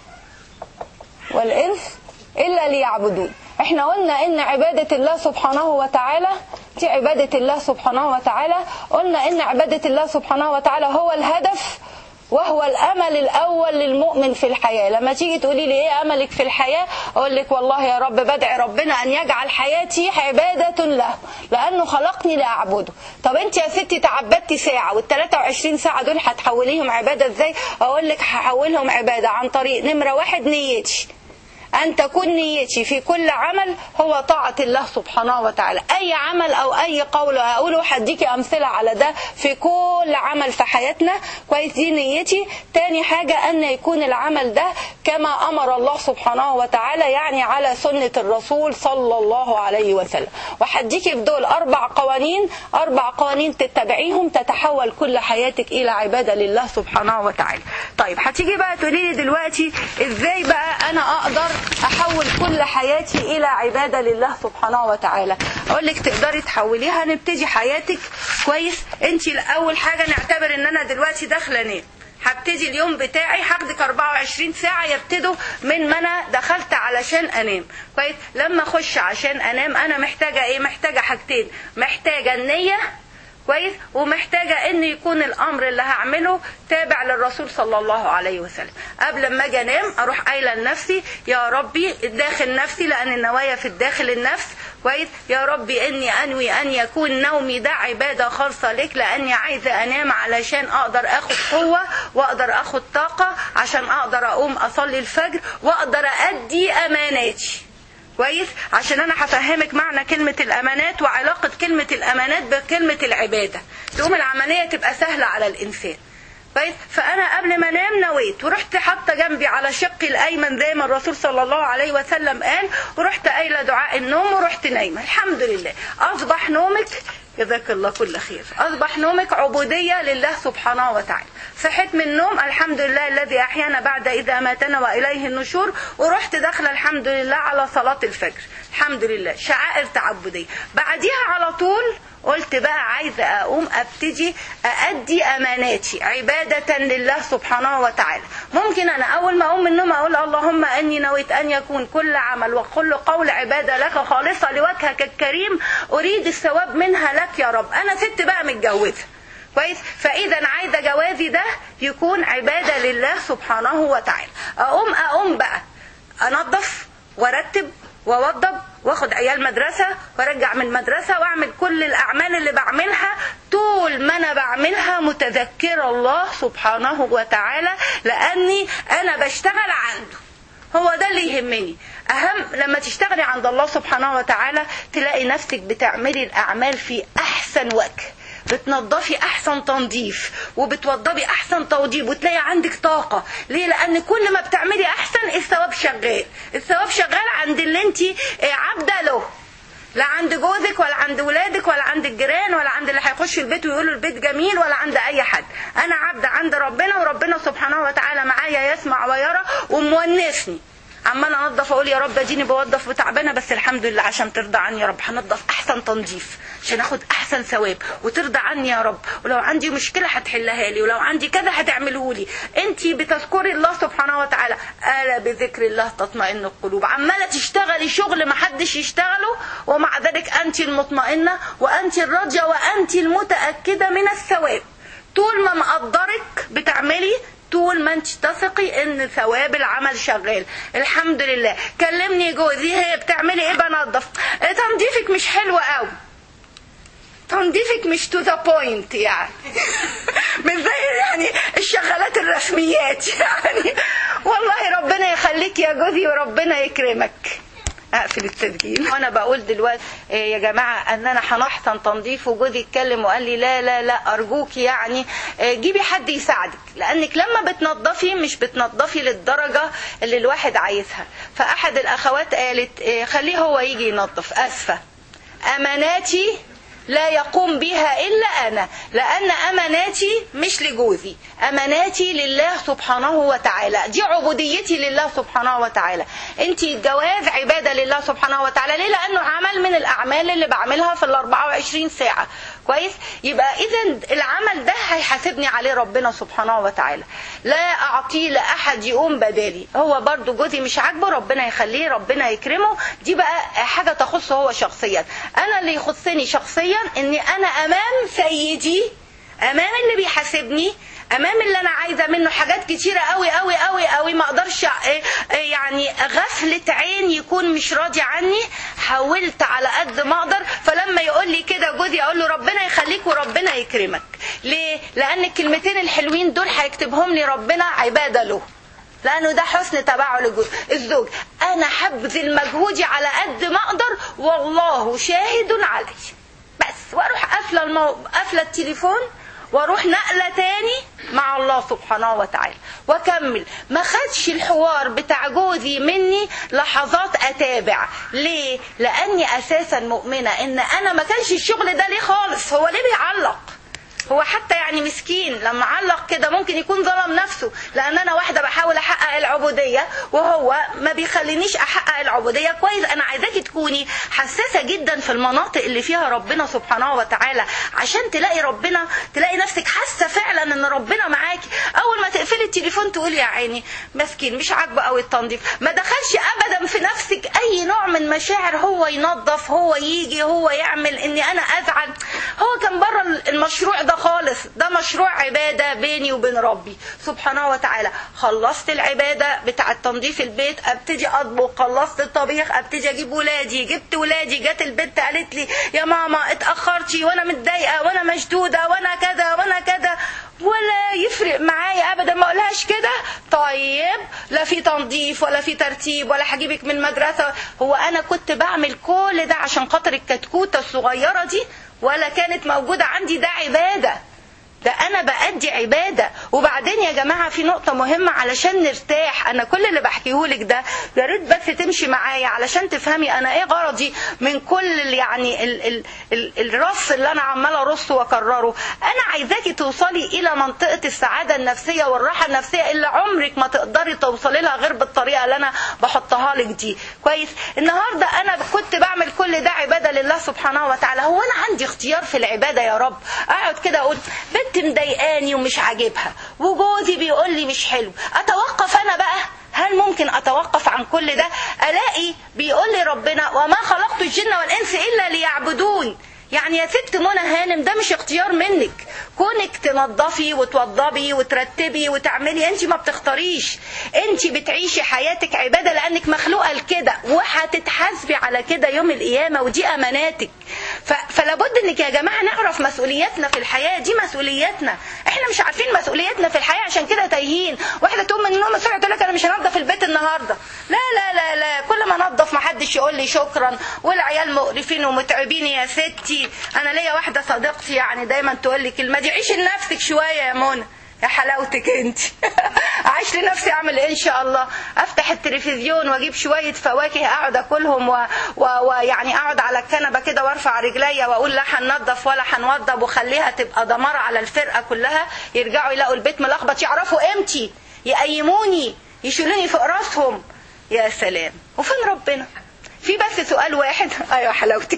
والإنس إلا ليعبدون احنا قلنا ان عبادة الله سبحانه وتعالى دي عبادة الله سبحانه وتعالى قلنا ان عبادة الله سبحانه وتعالى هو الهدف وهو الامل الاول للمؤمن في الحياه لما تيجي تقولي لي ايه املك في الحياه اقول لك والله يا رب بدعي ربنا ان يجعل حياتي عباده له لانه خلقني لاعبده طب انت يا ستي تعبدتي ساعه وال 23 ساعه دول هتحوليهم عباده ازاي اقول لك هحولهم عباده عن طريق نمره واحد نيتي أن تكون نيتي في كل عمل هو طاعة الله سبحانه وتعالى أي عمل أو أي قول أقوله هديكي أمثلة على ده في كل عمل في حياتنا كويس دي نيتي تاني حاجة أن يكون العمل ده كما أمر الله سبحانه وتعالى يعني على سنة الرسول صلى الله عليه وسلم وهديكي في دول أربع قوانين أربع قوانين تتبعيهم تتحول كل حياتك إلى عبادة لله سبحانه وتعالى طيب هتيجي بقى تقولي لي دلوقتي إزاي بقى أنا أقدر احول كل حياتي الى عباده لله سبحانه وتعالى اقول لك تقدري تحوليها نبتدي حياتك كويس انت اول حاجه نعتبر ان انا دلوقتي داخله انام هبتدي اليوم بتاعي هاخدك 24 ساعة يبتدوا من ما انا دخلت علشان انام كويس لما اخش عشان انام انا محتاجة ايه محتاجة حاجتين محتاجة النية كويس ومحتاجة ان يكون الامر اللي هعمله تابع للرسول صلى الله عليه وسلم قبل ما اجي انام اروح قايله لنفسي يا ربي الداخل نفسي لان النوايا في الداخل النفس كويس يا ربي اني انوي ان يكون نومي ده عباده خالصه لك لاني عايزه انام علشان اقدر اخد قوه واقدر اخد طاقه عشان اقدر اقوم اصلي الفجر واقدر ادي اماناتي كويس عشان انا هفهمك معنى كلمة الامانات وعلاقة كلمة الامانات بكلمة العبادة تقوم العملية تبقى سهلة على الانسان كويس فانا قبل ما انام نويت ورحت حاطه جنبي على شقي الايمن زي ما الرسول صلى الله عليه وسلم قال ورحت قايله دعاء النوم ورحت نايمه الحمد لله اصبح نومك جزاك الله كل خير اصبح نومك عبوديه لله سبحانه وتعالى صحيت من النوم الحمد لله الذي احيانا بعد اذا ماتنا واليه النشور ورحت داخله الحمد لله على صلاه الفجر الحمد لله شعائر تعبديه بعديها على طول قلت بقى عايزة أقوم أبتدي أأدي أماناتي عبادة لله سبحانه وتعالى ممكن أنا أول ما أقوم من النوم أقول اللهم أني نويت أن يكون كل عمل وكل قول عبادة لك خالصة لوجهك الكريم أريد الثواب منها لك يا رب أنا ست بقى متجوزة كويس فاذا عايزه جوازي ده يكون عباده لله سبحانه وتعالى اقوم اقوم بقى انظف وارتب واوضب واخد عيال مدرسة وارجع من المدرسة واعمل كل الاعمال اللي بعملها طول ما انا بعملها متذكرة الله سبحانه وتعالى لاني انا بشتغل عنده هو ده اللي يهمني اهم لما تشتغلي عند الله سبحانه وتعالى تلاقي نفسك بتعملي الاعمال في احسن وجه بتنظفي احسن تنظيف وبتوضبي احسن توضيب وتلاقي عندك طاقه ليه لان كل ما بتعملي احسن الثواب شغال الثواب شغال عند اللي انت عابده له لا عند جوزك ولا عند ولادك ولا عند الجيران ولا عند اللي هيخش البيت ويقولوا البيت جميل ولا عند اي حد انا عبده عند ربنا وربنا سبحانه وتعالى معايا يسمع ويرى ومونسني عماله انضف اقول يا رب اديني بوظف وتعبانه بس الحمد لله عشان ترضى عني يا رب هنضف احسن تنظيف عشان اخد احسن ثواب وترضى عني يا رب ولو عندي مشكله هتحلها لي ولو عندي كذا هتعمله لي انت بتذكري الله سبحانه وتعالى الا بذكر الله تطمئن القلوب عماله تشتغلي شغل ما حدش يشتغله ومع ذلك انت المطمئنه وانت الراضيه وانت المتاكده من الثواب طول ما مقدرك بتعملي طول ما انت تثقي ان ثواب العمل شغال الحمد لله كلمني جوزي هي بتعملي ايه بنظف تنظيفك مش حلو قوي تنظيفك مش تو ذا بوينت يعني مش زي يعني الشغالات الرسميات يعني والله ربنا يخليك يا جوزي وربنا يكرمك اقفل التسجيل وانا بقول دلوقتي إيه يا جماعه ان انا هنحسن تنظيف وجوزي اتكلم وقال لي لا لا لا ارجوك يعني إيه جيبي حد يساعدك لانك لما بتنظفي مش بتنظفي للدرجه اللي الواحد عايزها فاحد الاخوات قالت إيه خليه هو يجي ينظف اسفه اماناتي لا يقوم بها إلا أنا لأن أماناتي مش لجوزي أماناتي لله سبحانه وتعالى دي عبوديتي لله سبحانه وتعالى أنت الجواز عبادة لله سبحانه وتعالى ليه لأنه عمل من الأعمال اللي بعملها في ال 24 ساعة كويس يبقى إذا العمل ده هيحاسبني عليه ربنا سبحانه وتعالى لا أعطيه لأحد يقوم بدالي هو برضو جوزي مش عاجبه ربنا يخليه ربنا يكرمه دي بقى حاجة تخصه هو شخصيا أنا اللي يخصني شخصيا اني انا امام سيدي امام اللي بيحاسبني امام اللي انا عايزه منه حاجات كتيره قوي قوي قوي قوي ما اقدرش يعني غفله عين يكون مش راضي عني حاولت على قد ما اقدر فلما يقول لي كده جوزي اقول له ربنا يخليك وربنا يكرمك ليه لان الكلمتين الحلوين دول هيكتبهم لي ربنا عباده له لانه ده حسن تبعه الزوج انا هبذل مجهودي على قد ما اقدر والله شاهد علي بس واروح قافله المو... قافله التليفون واروح نقله تاني مع الله سبحانه وتعالى واكمل ما خدش الحوار بتاع جوزي مني لحظات اتابع ليه لاني اساسا مؤمنه ان انا ما كانش الشغل ده ليه خالص هو ليه بيعلق هو حتى يعني مسكين لما علق كده ممكن يكون ظلم نفسه لان انا واحده بحاول احقق العبوديه وهو ما بيخلينيش احقق العبوديه كويس انا عايزاكي تكوني حساسه جدا في المناطق اللي فيها ربنا سبحانه وتعالى عشان تلاقي ربنا تلاقي نفسك حاسه فعلا ان ربنا معاكي اول ما تقفلي التليفون تقولي يا عيني مسكين مش عاجبه قوي التنظيف ما دخلش ابدا في نفسك اي نوع من مشاعر هو ينظف هو يجي هو يعمل اني انا ازعل هو كان بره المشروع ده خالص ده مشروع عبادة بيني وبين ربي سبحانه وتعالى خلصت العبادة بتاعة تنظيف البيت ابتدي اطبخ خلصت الطبيخ ابتدي اجيب ولادي جبت ولادي جت البنت قالت لي يا ماما اتأخرتي وانا متضايقة وانا مشدودة وانا كذا وانا كذا ولا يفرق معايا ابدا ما اقولهاش كده طيب لا في تنظيف ولا في ترتيب ولا هجيبك من المدرسه هو انا كنت بعمل كل ده عشان خاطر الكتكوته الصغيره دي ولا كانت موجوده عندي ده عباده ده انا بأدي عبادة وبعدين يا جماعة في نقطة مهمة علشان نرتاح انا كل اللي بحكيهولك ده يا ريت بس تمشي معايا علشان تفهمي انا ايه غرضي من كل ال يعني ال ال ال الرص اللي انا عمالة ارصه واكرره انا عايزاكي توصلي الى منطقة السعادة النفسية والراحة النفسية اللي عمرك ما تقدري توصلي لها غير بالطريقة اللي انا بحطها لك دي كويس النهاردة انا كنت بعمل كل ده عبادة لله سبحانه وتعالى هو انا عندي اختيار في العبادة يا رب اقعد كده اقول بنت بنت مضايقاني ومش عاجبها وجوزي بيقول لي مش حلو اتوقف انا بقى هل ممكن اتوقف عن كل ده الاقي بيقول لي ربنا وما خلقت الجن والانس الا ليعبدون يعني يا ست منى هانم ده مش اختيار منك كونك تنظفي وتوضبي وترتبي وتعملي انت ما بتختاريش انت بتعيشي حياتك عباده لانك مخلوقه لكده وهتتحاسبي على كده يوم القيامه ودي اماناتك فلا بد انك يا جماعه نعرف مسؤولياتنا في الحياه دي مسؤولياتنا احنا مش عارفين مسؤولياتنا في الحياه عشان كده تايهين واحده تقوم من النوم الصبح تقول لك انا مش هنظف البيت النهارده لا لا لا لا كل ما انظف ما حدش يقول لي شكرا والعيال مقرفين ومتعبين يا ستي انا ليا واحده صديقتي يعني دايما تقول لي كلمه دي عيشي لنفسك شويه يا منى يا حلاوتك انت عايش لنفسي اعمل ايه ان شاء الله افتح التلفزيون واجيب شويه فواكه اقعد اكلهم ويعني و... و... اقعد على الكنبه كده وارفع رجليا واقول لا هننضف ولا هنوضب وخليها تبقى دمار على الفرقه كلها يرجعوا يلاقوا البيت ملخبط يعرفوا قيمتي يقيموني يشيلوني فوق راسهم يا سلام وفين ربنا في بس سؤال واحد ايوه حلاوتك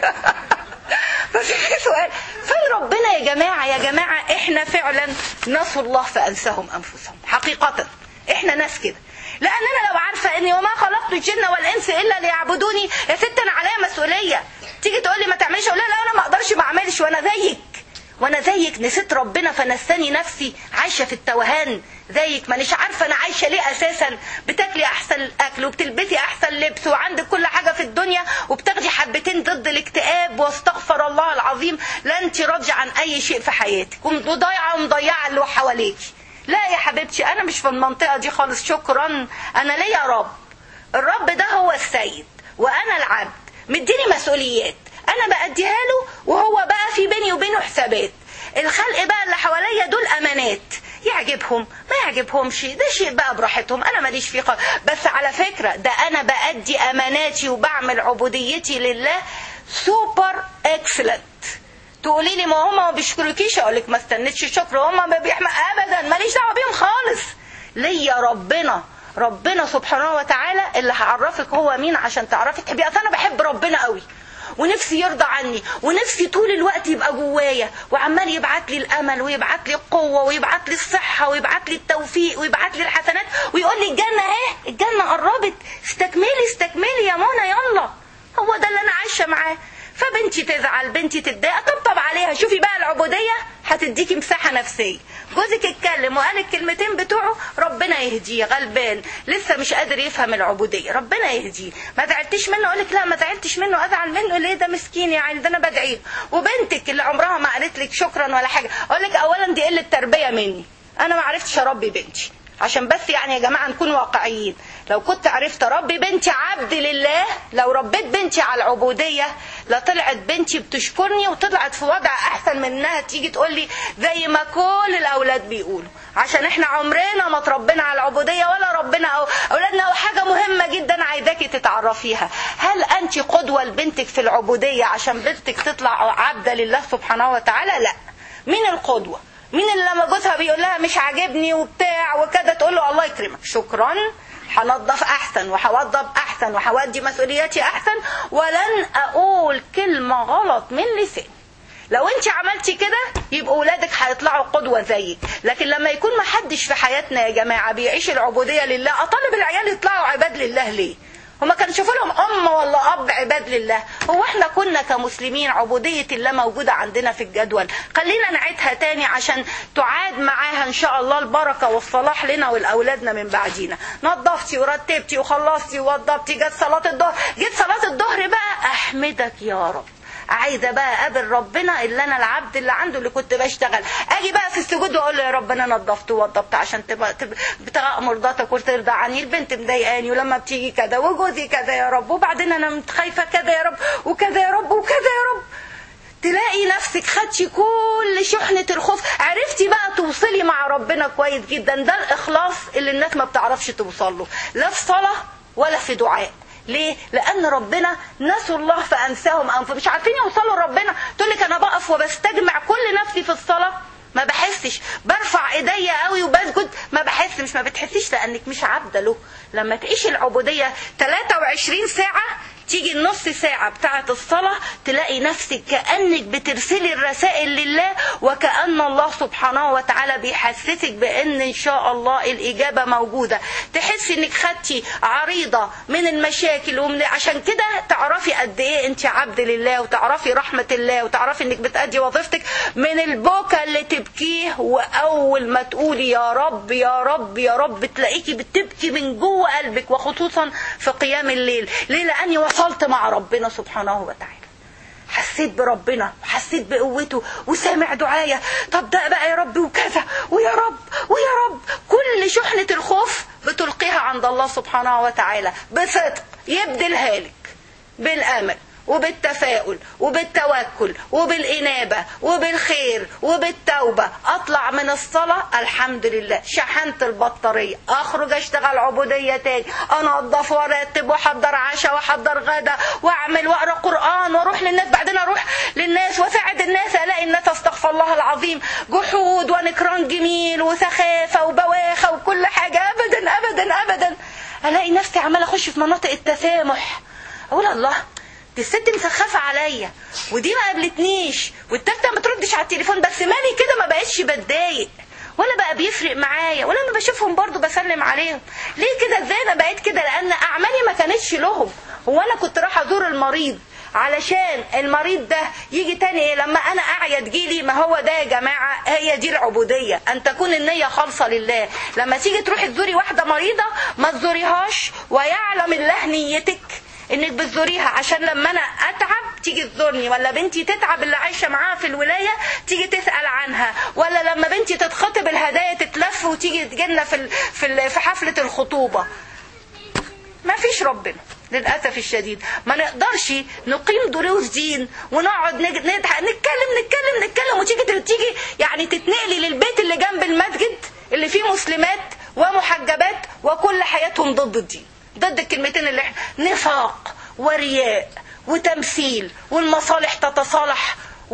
بس في سؤال فين ربنا يا جماعه يا جماعه احنا فعلا نسوا الله فانساهم انفسهم حقيقه احنا ناس كده لان انا لو عارفه اني وما خلقت الجن والانس الا ليعبدوني يا ست انا عليا مسؤوليه تيجي تقول لي ما تعملش اقول لها لا انا ما اقدرش ما اعملش وانا زيك وانا زيك نسيت ربنا فنساني نفسي عايشه في التوهان زيك مانيش عارفه انا عايشه ليه اساسا بتاكلي احسن اكل وبتلبسي احسن لبس وعندك كل حاجه في الدنيا وبتاخدي حبتين ضد الاكتئاب واستغفر الله العظيم لا انت راضيه عن اي شيء في حياتك وضايعه ومضيعه اللي حواليكي لا يا حبيبتي انا مش في المنطقه دي خالص شكرا انا ليا رب الرب ده هو السيد وانا العبد مديني مسؤوليات انا بأديها له وهو بقى في بيني وبينه حسابات الخلق بقى اللي حواليا دول امانات يعجبهم ما يعجبهمش ده شيء بقى براحتهم انا ماليش فيه خالص بس على فكره ده انا بأدي اماناتي وبعمل عبوديتي لله سوبر اكسلنت تقولي لي ما هم ما بيشكركيش اقول لك ما استنيتش الشكر هم ما بيحمق ابدا ماليش دعوه بيهم خالص ليا ربنا ربنا سبحانه وتعالى اللي هعرفك هو مين عشان تعرفي تحبيه اصل انا بحب ربنا قوي ونفسي يرضى عني ونفسي طول الوقت يبقى جوايا وعمال يبعت لي الامل ويبعت لي القوه ويبعت لي الصحه ويبعت لي التوفيق ويبعت لي الحسنات ويقول لي الجنه اهي الجنه قربت استكملي استكملي يا منى يلا هو ده اللي انا عايشه معاه فبنتي تزعل بنتي تتضايق طبطب عليها شوفي بقى العبوديه هتديكي مساحه نفسيه جوزك اتكلم وقال الكلمتين بتوعه ربنا يهديه غلبان لسه مش قادر يفهم العبوديه ربنا يهديه ما زعلتش منه اقول لك لا ما زعلتش منه ازعل منه ليه ده مسكين يا عيني ده انا بدعي له وبنتك اللي عمرها ما قالت لك شكرا ولا حاجه اقول لك اولا دي قله تربيه مني انا ما عرفتش اربي بنتي عشان بس يعني يا جماعه نكون واقعيين لو كنت عرفت اربي بنتي عبد لله لو ربيت بنتي على العبوديه لطلعت بنتي بتشكرني وطلعت في وضع احسن من انها تيجي تقول لي زي ما كل الاولاد بيقولوا عشان احنا عمرنا ما تربينا على العبوديه ولا ربنا او اولادنا او حاجه مهمه جدا عايزاكي تتعرفيها هل انت قدوه لبنتك في العبوديه عشان بنتك تطلع عبده لله سبحانه وتعالى لا مين القدوه مين اللي لما جوزها بيقول لها مش عاجبني وبتاع وكده تقول له الله يكرمك شكرا هنضف احسن وهوضب احسن وهودي مسؤولياتي احسن ولن اقول كلمه غلط من لساني لو انت عملتي كده يبقى اولادك هيطلعوا قدوه زيك لكن لما يكون ما حدش في حياتنا يا جماعه بيعيش العبوديه لله اطالب العيال يطلعوا عباد لله ليه هما كانوا يشوفوا لهم ام ولا اب عباد لله هو احنا كنا كمسلمين عبوديه الله موجوده عندنا في الجدول خلينا نعيدها تاني عشان تعاد معاها ان شاء الله البركه والصلاح لنا ولاولادنا من بعدينا نظفتي ورتبتي وخلصتي ووضبتي جت صلاه الظهر جت صلاه الظهر بقى احمدك يا رب عايزه بقى اقابل ربنا اللي انا العبد اللي عنده اللي كنت بشتغل اجي بقى في السجود واقول له يا رب انا نظفت ووضبت عشان تبقى بتغاء مرضاتك وترضى عني البنت مضايقاني ولما بتيجي كذا وجوزي كذا يا رب وبعدين انا خايفه كذا يا رب وكذا يا رب وكذا يا رب تلاقي نفسك خدتي كل شحنة الخوف عرفتي بقى توصلي مع ربنا كويس جدا ده الإخلاص اللي الناس ما بتعرفش توصل له لا في صلاة ولا في دعاء ليه؟ لأن ربنا نسوا الله فأنساهم أنفسهم مش عارفين يوصلوا لربنا تقول لك أنا بقف وبستجمع كل نفسي في الصلاة ما بحسش برفع ايديا قوي وبسجد ما بحس مش ما بتحسيش لانك مش عابده له لما تعيش العبوديه 23 ساعه تيجي النص ساعة بتاعة الصلاة تلاقي نفسك كأنك بترسلي الرسائل لله وكأن الله سبحانه وتعالى بيحسسك بأن إن شاء الله الإجابة موجودة تحسي إنك خدتي عريضة من المشاكل ومن عشان كده تعرفي قد إيه أنت عبد لله وتعرفي رحمة الله وتعرفي إنك بتأدي وظيفتك من البكا اللي تبكيه وأول ما تقولي يا رب يا رب يا رب تلاقيكي بتبكي من جوه قلبك وخصوصا في قيام الليل ليه لأني وصلت مع ربنا سبحانه وتعالى حسيت بربنا وحسيت بقوته وسامع دعايا طب ده بقى يا رب وكذا ويا رب ويا رب كل شحنة الخوف بتلقيها عند الله سبحانه وتعالى بصدق يبدلها لك بالأمل وبالتفاؤل وبالتوكل وبالإنابة وبالخير وبالتوبة أطلع من الصلاة الحمد لله شحنت البطارية أخرج أشتغل عبودية تاني أنظف وأرتب وأحضر عشاء وأحضر غدا وأعمل وأقرأ قرآن وأروح للناس بعدين أروح للناس وأساعد الناس ألاقي الناس أستغفر الله العظيم جحود ونكران جميل وسخافة وبواخة وكل حاجة أبدا أبدا أبدا الاقي نفسي عماله اخش في مناطق التسامح اقول الله دي الست مسخفه عليا ودي ما قابلتنيش والتالتة ما تردش على التليفون بس مالي كده ما بقتش بتضايق ولا بقى بيفرق معايا ولا ما بشوفهم برضو بسلم عليهم ليه كده ازاي انا بقيت كده لان اعمالي ما كانتش لهم هو انا كنت رايحه ازور المريض علشان المريض ده يجي تاني ايه لما انا اعيا تجيلي ما هو ده يا جماعه هي دي العبوديه ان تكون النيه خالصه لله لما تيجي تروحي تزوري واحده مريضه ما تزوريهاش ويعلم الله نيتك انك بتزوريها عشان لما انا اتعب تيجي تزورني ولا بنتي تتعب اللي عايشه معاها في الولايه تيجي تسال عنها ولا لما بنتي تتخطب الهدايا تتلف وتيجي تجينا في ال- في ال- في حفله الخطوبه ما فيش ربنا للاسف الشديد ما نقدرش نقيم دروس دين ونقعد نج- نضحك نتكلم نتكلم نتكلم وتيجي تيجي يعني تتنقلي للبيت اللي جنب المسجد اللي فيه مسلمات ومحجبات وكل حياتهم ضد الدين ضد الكلمتين اللي احنا نفاق ورياء وتمثيل والمصالح تتصالح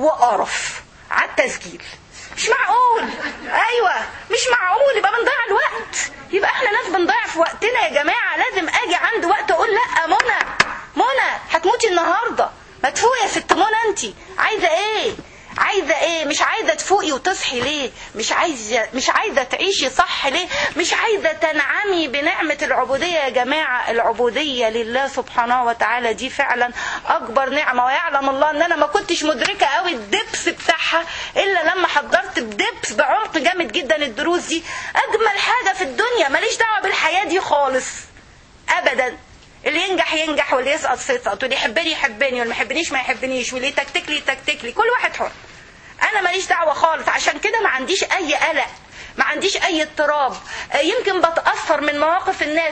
وقرف على التسجيل مش معقول ايوه مش معقول يبقى بنضيع الوقت يبقى احنا ناس بنضيع في وقتنا يا جماعه لازم اجي عند وقت اقول لا منى منى هتموتي النهارده ما تفوقي يا ست منى انت عايزه ايه عايزه ايه مش عايزه تفوقي وتصحي ليه مش عايزه مش عايزه تعيشي صح ليه مش عايزه تنعمي بنعمه العبوديه يا جماعه العبوديه لله سبحانه وتعالى دي فعلا اكبر نعمه ويعلم الله ان انا ما كنتش مدركه قوي الدبس بتاعها الا لما حضرت بدبس بعمق جامد جدا الدروس دي اجمل حاجه في الدنيا ماليش دعوه بالحياه دي خالص ابدا اللي ينجح ينجح واللي يسقط يسقط واللي يحبني يحبني واللي ما يحبنيش ما يحبنيش واللي يتكتك لي يتكتك لي كل واحد حر انا ماليش دعوه خالص عشان كده ما عنديش اي قلق ما عنديش اي اضطراب آه، يمكن بتاثر من مواقف الناس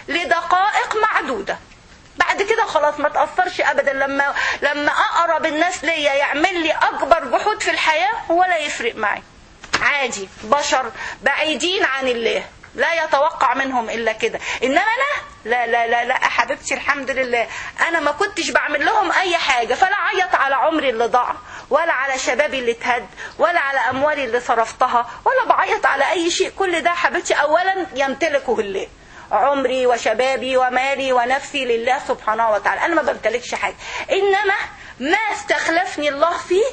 لدقائق معدوده بعد كده خلاص ما تاثرش ابدا لما لما اقرب الناس ليا يعمل لي اكبر جحود في الحياه ولا يفرق معي عادي بشر بعيدين عن الله لا يتوقع منهم الا كده انما انا لا لا لا لا حبيبتي الحمد لله انا ما كنتش بعمل لهم اي حاجه فلا عيط على عمري اللي ضاع ولا على شبابي اللي اتهد ولا على اموالي اللي صرفتها ولا بعيط على اي شيء كل ده حبيبتي اولا يمتلكه الله عمري وشبابي ومالي ونفسي لله سبحانه وتعالى انا ما بمتلكش حاجه انما ما استخلفني الله فيه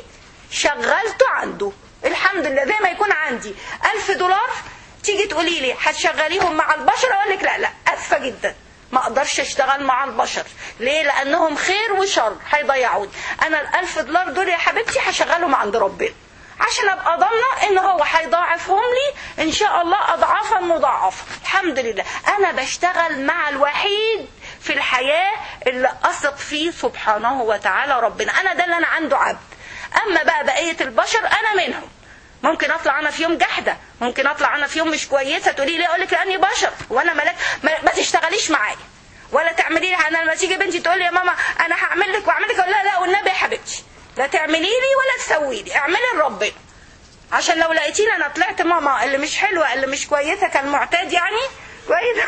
شغلته عنده الحمد لله زي ما يكون عندي ألف دولار تيجي تقولي لي هتشغليهم مع البشر اقول لك لا لا اسفه جدا ما اقدرش اشتغل مع البشر ليه لانهم خير وشر هيضيعوني انا الألف دولار دول يا حبيبتي هشغلهم عند ربنا عشان ابقى ضامنه ان هو هيضاعفهم لي ان شاء الله اضعافا مضاعفه الحمد لله انا بشتغل مع الوحيد في الحياه اللي اثق فيه سبحانه وتعالى ربنا انا ده اللي انا عنده عبد اما بقى بقيه البشر انا منهم ممكن اطلع انا في يوم جحده ممكن اطلع انا في يوم مش كويسه تقولي لي اقول لك لاني بشر وانا ملاك ما, ما تشتغليش معايا ولا تعملي لي انا لما تيجي بنتي تقول لي يا ماما انا هعمل لك واعمل لك اقول لها لا والنبي يا حبيبتي لا تعملي لي ولا تسوي لي اعملي لربنا عشان لو لقيتيني انا طلعت ماما اللي مش حلوه اللي مش كويسه كان معتاد يعني كويس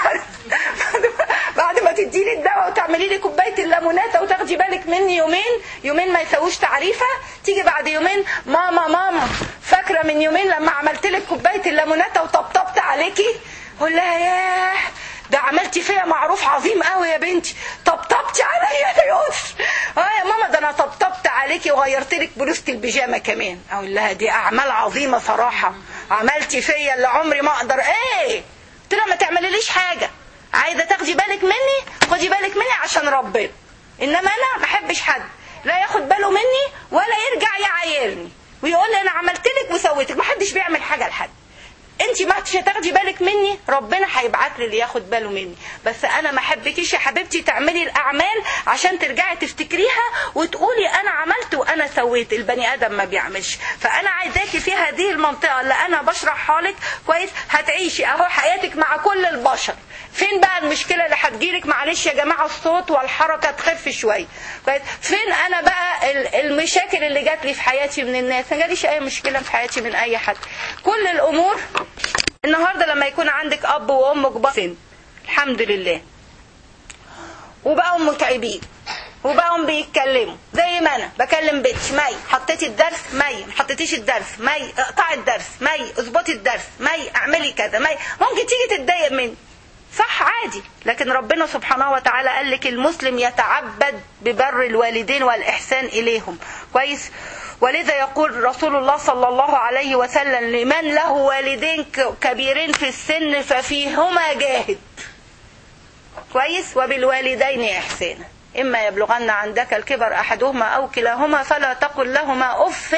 بعد ما تديني الدواء وتعملي لي كوبايه الليموناته وتاخدي بالك مني يومين يومين ما يسووش تعريفه تيجي بعد يومين ماما ماما فاكره من يومين لما عملت لك كوبايه الليموناته وطبطبت عليكي اقول لها ياه ده عملتي فيا معروف عظيم قوي يا بنتي طبطبتي عليا يا يوسف اه يا ماما ده انا طبطبت عليكي وغيرت لك بلوزه البيجامه كمان اقول لها دي اعمال عظيمه صراحه عملتي فيا اللي عمري ما اقدر ايه قلت لها ما تعمليليش حاجه عايزه تاخدي بالك مني خدي بالك مني عشان ربنا انما انا ما احبش حد لا ياخد باله مني ولا يرجع يعايرني ويقول لي انا عملت لك وسويتك ما حدش بيعمل حاجه لحد انت ما مش هتاخدي بالك مني ربنا هيبعت لي اللي ياخد باله مني بس انا ما احبكيش يا حبيبتي تعملي الاعمال عشان ترجعي تفتكريها وتقولي انا عملت وانا سويت البني ادم ما بيعملش فانا عايزاكي في هذه المنطقه اللي انا بشرحها لك كويس هتعيشي اهو حياتك مع كل البشر فين بقى المشكله اللي هتجيلك معلش يا جماعه الصوت والحركه تخف شويه كويس فين انا بقى ال- المشاكل اللي جات لي في حياتي من الناس ما جاليش اي مشكله في حياتي من اي حد كل الامور النهارده لما يكون عندك اب وام كبار سن الحمد لله وبقوا متعبين وبقوا بيتكلموا زي ما انا بكلم بنتي مي حطيتي الدرس مي ما حطيتيش الدرس مي اقطعي الدرس مي اظبطي الدرس مي اعملي كذا مي ممكن تيجي تتضايق مني صح عادي لكن ربنا سبحانه وتعالى قال لك المسلم يتعبد ببر الوالدين والإحسان إليهم كويس ولذا يقول رسول الله صلى الله عليه وسلم لمن له والدين ك- كبيرين في السن ففيهما جاهد كويس وبالوالدين إحسانا إما يبلغن عندك الكبر أحدهما أو كلاهما فلا تقل لهما أف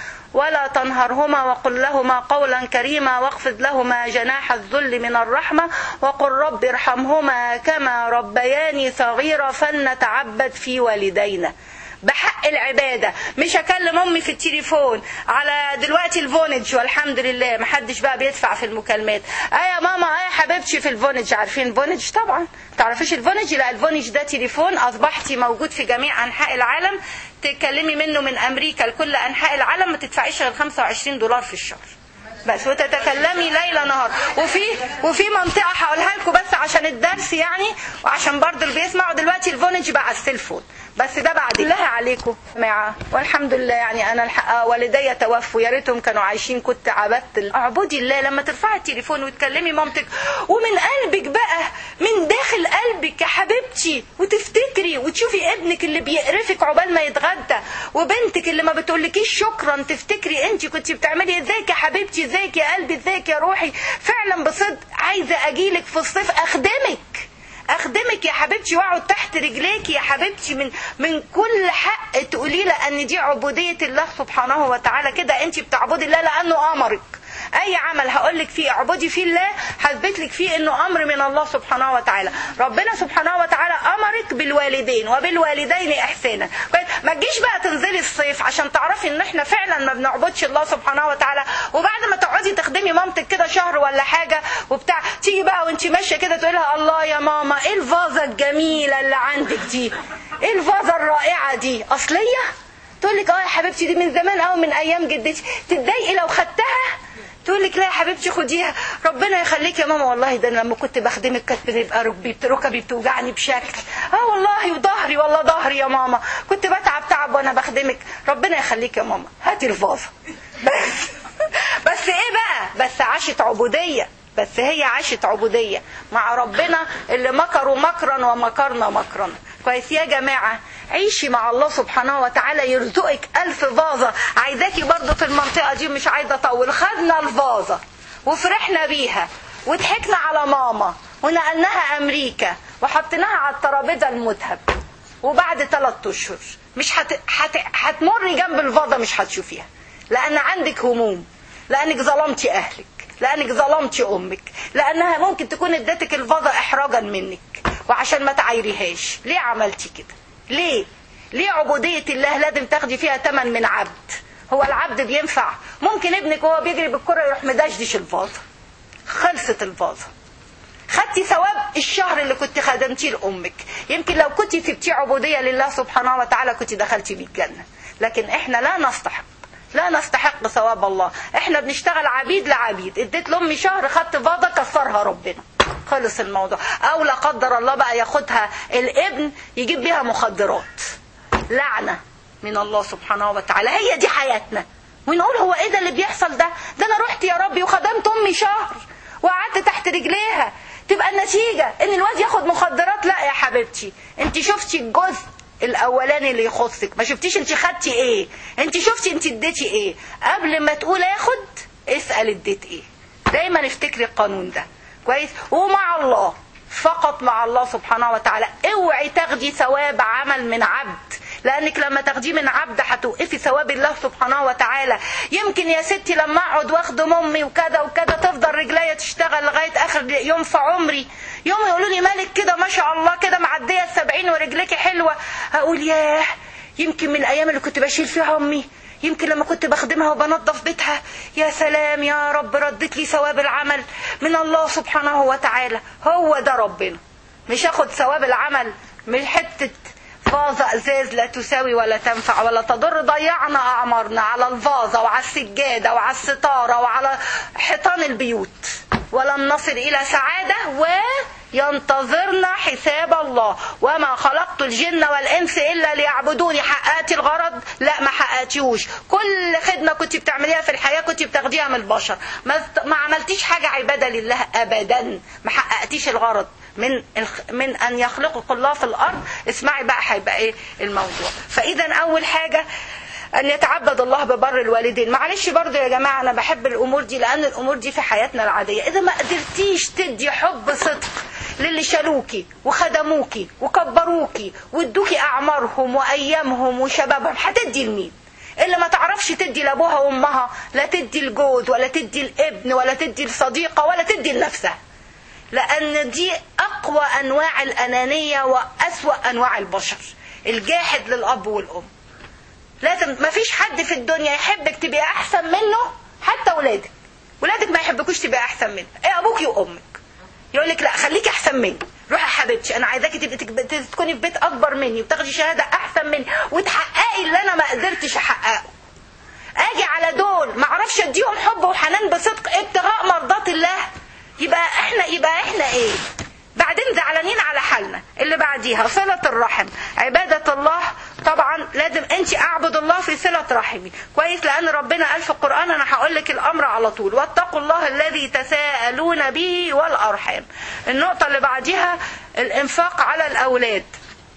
ولا تنهرهما وقل لهما قولا كريما واخفض لهما جناح الذل من الرحمة وقل رب ارحمهما كما ربياني صغيرة فلنتعبد في والدينا بحق العبادة مش اكلم امي في التليفون على دلوقتي الفونج والحمد لله محدش بقى بيدفع في المكالمات اه يا ماما اه يا حبيبتي في الفونج عارفين الفونج طبعا تعرفيش الفونج لا الفونج ده تليفون اصبحتي موجود في جميع انحاء العالم تتكلمي منه من امريكا لكل انحاء العالم ما تدفعيش غير 25 دولار في الشهر بس وتتكلمي ليل نهار وفي وفي منطقه هقولها لكم بس عشان الدرس يعني وعشان برضه اللي بيسمعوا دلوقتي الفونج بقى على السيلفون بس ده بعد الله عليكم جماعه والحمد لله يعني انا الحق والدي توفوا يا ريتهم كانوا عايشين كنت عبدت اعبدي الله لما ترفعي التليفون وتكلمي مامتك ومن قلبك بقى من داخل قلبك يا حبيبتي وتفتكري وتشوفي ابنك اللي بيقرفك عقبال ما يتغدى وبنتك اللي ما بتقولكيش شكرا تفتكري انت كنت بتعملي ازيك يا حبيبتي ازيك يا قلبي ازيك يا روحي فعلا بصدق عايزه اجيلك في الصيف اخدمك اخدمك يا حبيبتي واقعد تحت رجليك يا حبيبتي من من كل حق تقولي له ان دي عبوديه الله سبحانه وتعالى كده انت بتعبدي الله لانه امرك اي عمل هقول لك فيه اعبدي فيه الله هثبت لك فيه انه امر من الله سبحانه وتعالى ربنا سبحانه وتعالى امرك بالوالدين وبالوالدين احسانا كويس؟ ما تجيش بقى تنزلي الصيف عشان تعرفي ان احنا فعلا ما بنعبدش الله سبحانه وتعالى وبعد ما تقعدي تخدمي مامتك كده شهر ولا حاجه وبتاع تيجي بقى وانت ماشيه كده تقول لها الله يا ماما ايه الفازه الجميله اللي عندك دي ايه الفازه الرائعه دي اصليه تقول لك اه يا حبيبتي دي من زمان قوي من ايام جدتي تتضايقي لو خدتها تقول لك لا يا حبيبتي خديها ربنا يخليك يا ماما والله ده أنا لما كنت بخدمك كانت بتبقى ركبي ركبي بتوجعني بشكل اه والله وظهري والله ظهري يا ماما كنت بتعب تعب وانا بخدمك ربنا يخليك يا ماما هاتي الفازه بس بس ايه بقى بس عاشت عبوديه بس هي عاشت عبودية مع ربنا اللي مكروا مكرا ومكرنا مكرا كويس يا جماعة عيشي مع الله سبحانه وتعالى يرزقك ألف فازة عايزاكي برضو في المنطقة دي مش عايزة أطول خدنا الفازة وفرحنا بيها وضحكنا على ماما ونقلناها أمريكا وحطيناها على الترابيزة المذهب وبعد ثلاثة أشهر مش هت... هت... هتمري جنب الفازة مش هتشوفيها لأن عندك هموم لأنك ظلمتي أهلك لأنك ظلمتي أمك لأنها ممكن تكون ادتك الفازة إحراجا منك وعشان ما تعايريهاش ليه عملتي كده ليه ليه عبودية الله لازم تاخدي فيها تمن من عبد هو العبد بينفع ممكن ابنك وهو بيجري بالكرة يروح مدشدش الفازة خلصت الفازة خدتي ثواب الشهر اللي كنت خدمتيه لامك يمكن لو كنت سبتيه عبوديه لله سبحانه وتعالى كنت دخلتي بيه الجنه لكن احنا لا نستحق لا نستحق ثواب الله احنا بنشتغل عبيد لعبيد اديت لامي شهر خدت فاضه كسرها ربنا خلص الموضوع او لا قدر الله بقى ياخدها الابن يجيب بيها مخدرات لعنه من الله سبحانه وتعالى هي دي حياتنا ونقول هو ايه ده اللي بيحصل ده ده انا رحت يا ربي وخدمت امي شهر وقعدت تحت رجليها تبقى النتيجة ان الواد ياخد مخدرات لا يا حبيبتي انت شفتي الجزء الاولاني اللي يخصك ما شفتيش انت خدتي ايه انت شفتي انت اديتي ايه قبل ما تقول اخد اسأل اديت ايه دايما افتكري القانون ده كويس ومع الله فقط مع الله سبحانه وتعالى اوعي تاخدي ثواب عمل من عبد لانك لما تاخديه من عبد هتوقفي ثواب الله سبحانه وتعالى يمكن يا ستي لما اقعد واخدم امي وكذا وكذا تفضل رجليا تشتغل لغايه اخر يوم في عمري يوم يقولوا لي مالك كده ما شاء الله كده معديه السبعين ورجليكي حلوه اقول ياه يمكن من الايام اللي كنت بشيل فيها امي يمكن لما كنت بخدمها وبنظف بيتها يا سلام يا رب ردت لي ثواب العمل من الله سبحانه وتعالى هو ده ربنا مش اخد ثواب العمل من حته فازة ازاز لا تساوي ولا تنفع ولا تضر ضيعنا اعمارنا على الفازة وعلى السجادة وعلى الستارة وعلى حيطان البيوت ولن نصل الى سعادة ينتظرن حساب الله وما خلقت الجن والانس الا ليعبدوني حققتي الغرض لا ما حققتيهوش كل خدمه كنت بتعمليها في الحياه كنت بتاخديها من البشر ما, ما عملتيش حاجه عباده لله ابدا ما حققتيش الغرض من الخ... من ان يخلقك الله في الارض اسمعي بقى هيبقى ايه الموضوع فاذا اول حاجه ان يتعبد الله ببر الوالدين معلش برضو يا جماعه انا بحب الامور دي لان الامور دي في حياتنا العاديه اذا ما قدرتيش تدي حب صدق للي شالوكي وخدموكي وكبروكي وادوكي اعمارهم وايامهم وشبابهم هتدي لمين اللي ما تعرفش تدي لابوها وامها لا تدي الجوز ولا تدي الابن ولا تدي الصديقه ولا تدي لنفسها لان دي اقوى انواع الانانيه واسوا انواع البشر الجاحد للاب والام لازم ما فيش حد في الدنيا يحبك تبقى احسن منه حتى ولادك ولادك ما يحبكوش تبقى احسن منه ايه ابوكي وامك يقول لك لا خليكي احسن مني روحي يا حبيبتي انا عايزاكي تبقي تك- تكوني في بيت اكبر مني وتاخدي شهاده احسن مني وتحققي اللي انا ما قدرتش احققه اجي على دول ما اعرفش اديهم حب وحنان بصدق ابتغاء مرضات الله يبقى احنا يبقى احنا ايه بعدين زعلانين على حالنا اللي بعديها صلة الرحم عبادة الله طبعا لازم انت اعبد الله في صلة رحمي كويس لان ربنا قال في القرآن انا هقول لك الامر على طول واتقوا الله الذي تساءلون به والارحام النقطة اللي بعديها الانفاق على الاولاد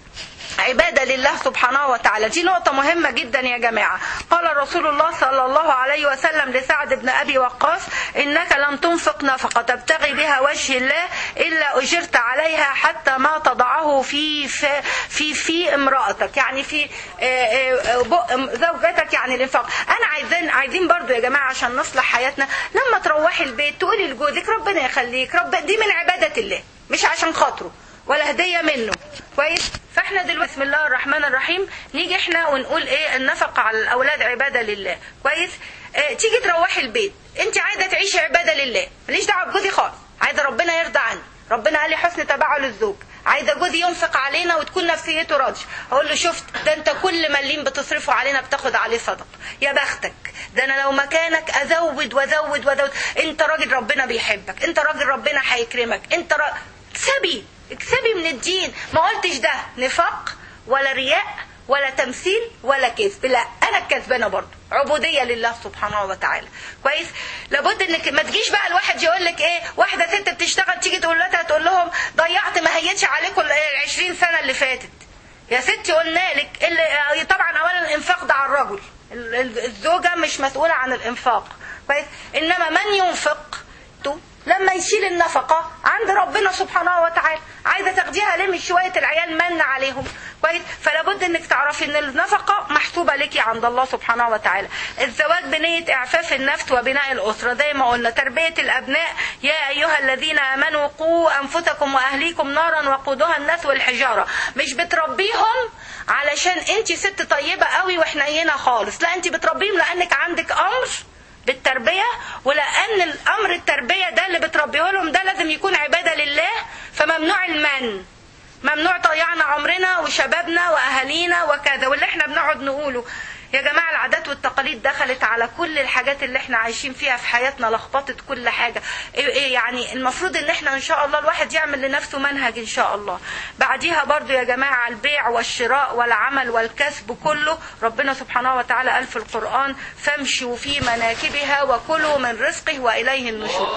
عبادة لله سبحانه وتعالى دي نقطة مهمة جدا يا جماعة قال رسول الله صلى الله عليه وسلم لسعد بن أبي وقاص إنك لن تنفق نفقة تبتغي بها وجه الله إلا أجرت عليها حتى ما تضعه في في في, في امرأتك يعني في آه، آه، بق زوجتك يعني الانفاق أنا عايزين عايزين برضو يا جماعة عشان نصلح حياتنا لما تروحي البيت تقولي لجوزك ربنا يخليك رب دي من عبادة الله مش عشان خاطره ولا هدية منه كويس فاحنا دلوقتي بسم الله الرحمن الرحيم نيجي احنا ونقول ايه النفقة على الاولاد عبادة لله كويس اه تيجي تروحي البيت انت عايزة تعيشي عبادة لله ماليش دعوة بجوزي خالص عايزة ربنا يرضى عني ربنا قال لي حسن تبعه للزوج عايزه جوزي ينفق علينا وتكون نفسيته راضيه اقول له شفت ده انت كل مليم بتصرفه علينا بتاخد عليه صدقه يا بختك ده انا لو مكانك ازود وازود وازود انت راجل ربنا بيحبك انت راجل ربنا هيكرمك انت را... اكسبي اكسبي من الدين ما قلتش ده نفاق ولا رياء ولا تمثيل ولا كذب لا انا الكذبانه برضه عبوديه لله سبحانه وتعالى كويس لابد انك ما تجيش بقى الواحد يقول لك ايه واحده ست بتشتغل تيجي تقول لها تقول لهم ضيعت ما هيتش عليكم ال 20 سنه اللي فاتت يا ستي قلنا لك اللي طبعا اولا الانفاق ده على الرجل ال- ال- الزوجه مش مسؤوله عن الانفاق كويس انما من ينفق تو لما يشيل النفقة عند ربنا سبحانه وتعالى عايزة تاخديها ليه مش شوية العيال من عليهم كويس فلا بد انك تعرفي ان النفقة محسوبة لك عند الله سبحانه وتعالى الزواج بنية اعفاف النفس وبناء الاسرة زي ما قلنا تربية الابناء يا ايها الذين امنوا قوا انفسكم واهليكم نارا وقودها الناس والحجارة مش بتربيهم علشان انت ست طيبة قوي وحنينة خالص لا انت بتربيهم لانك عندك امر بالتربية ولأن الأمر التربية ده اللي بتربيه لهم ده لازم يكون عبادة لله فممنوع المن ممنوع ضيعنا عمرنا وشبابنا وأهالينا وكذا واللي احنا بنقعد نقوله يا جماعة العادات والتقاليد دخلت على كل الحاجات اللي احنا عايشين فيها في حياتنا لخبطت كل حاجة ايه ايه يعني المفروض ان احنا ان شاء الله الواحد يعمل لنفسه منهج ان شاء الله بعديها برضو يا جماعة البيع والشراء والعمل والكسب كله ربنا سبحانه وتعالى قال في القرآن فامشوا في مناكبها وكلوا من رزقه وإليه النشور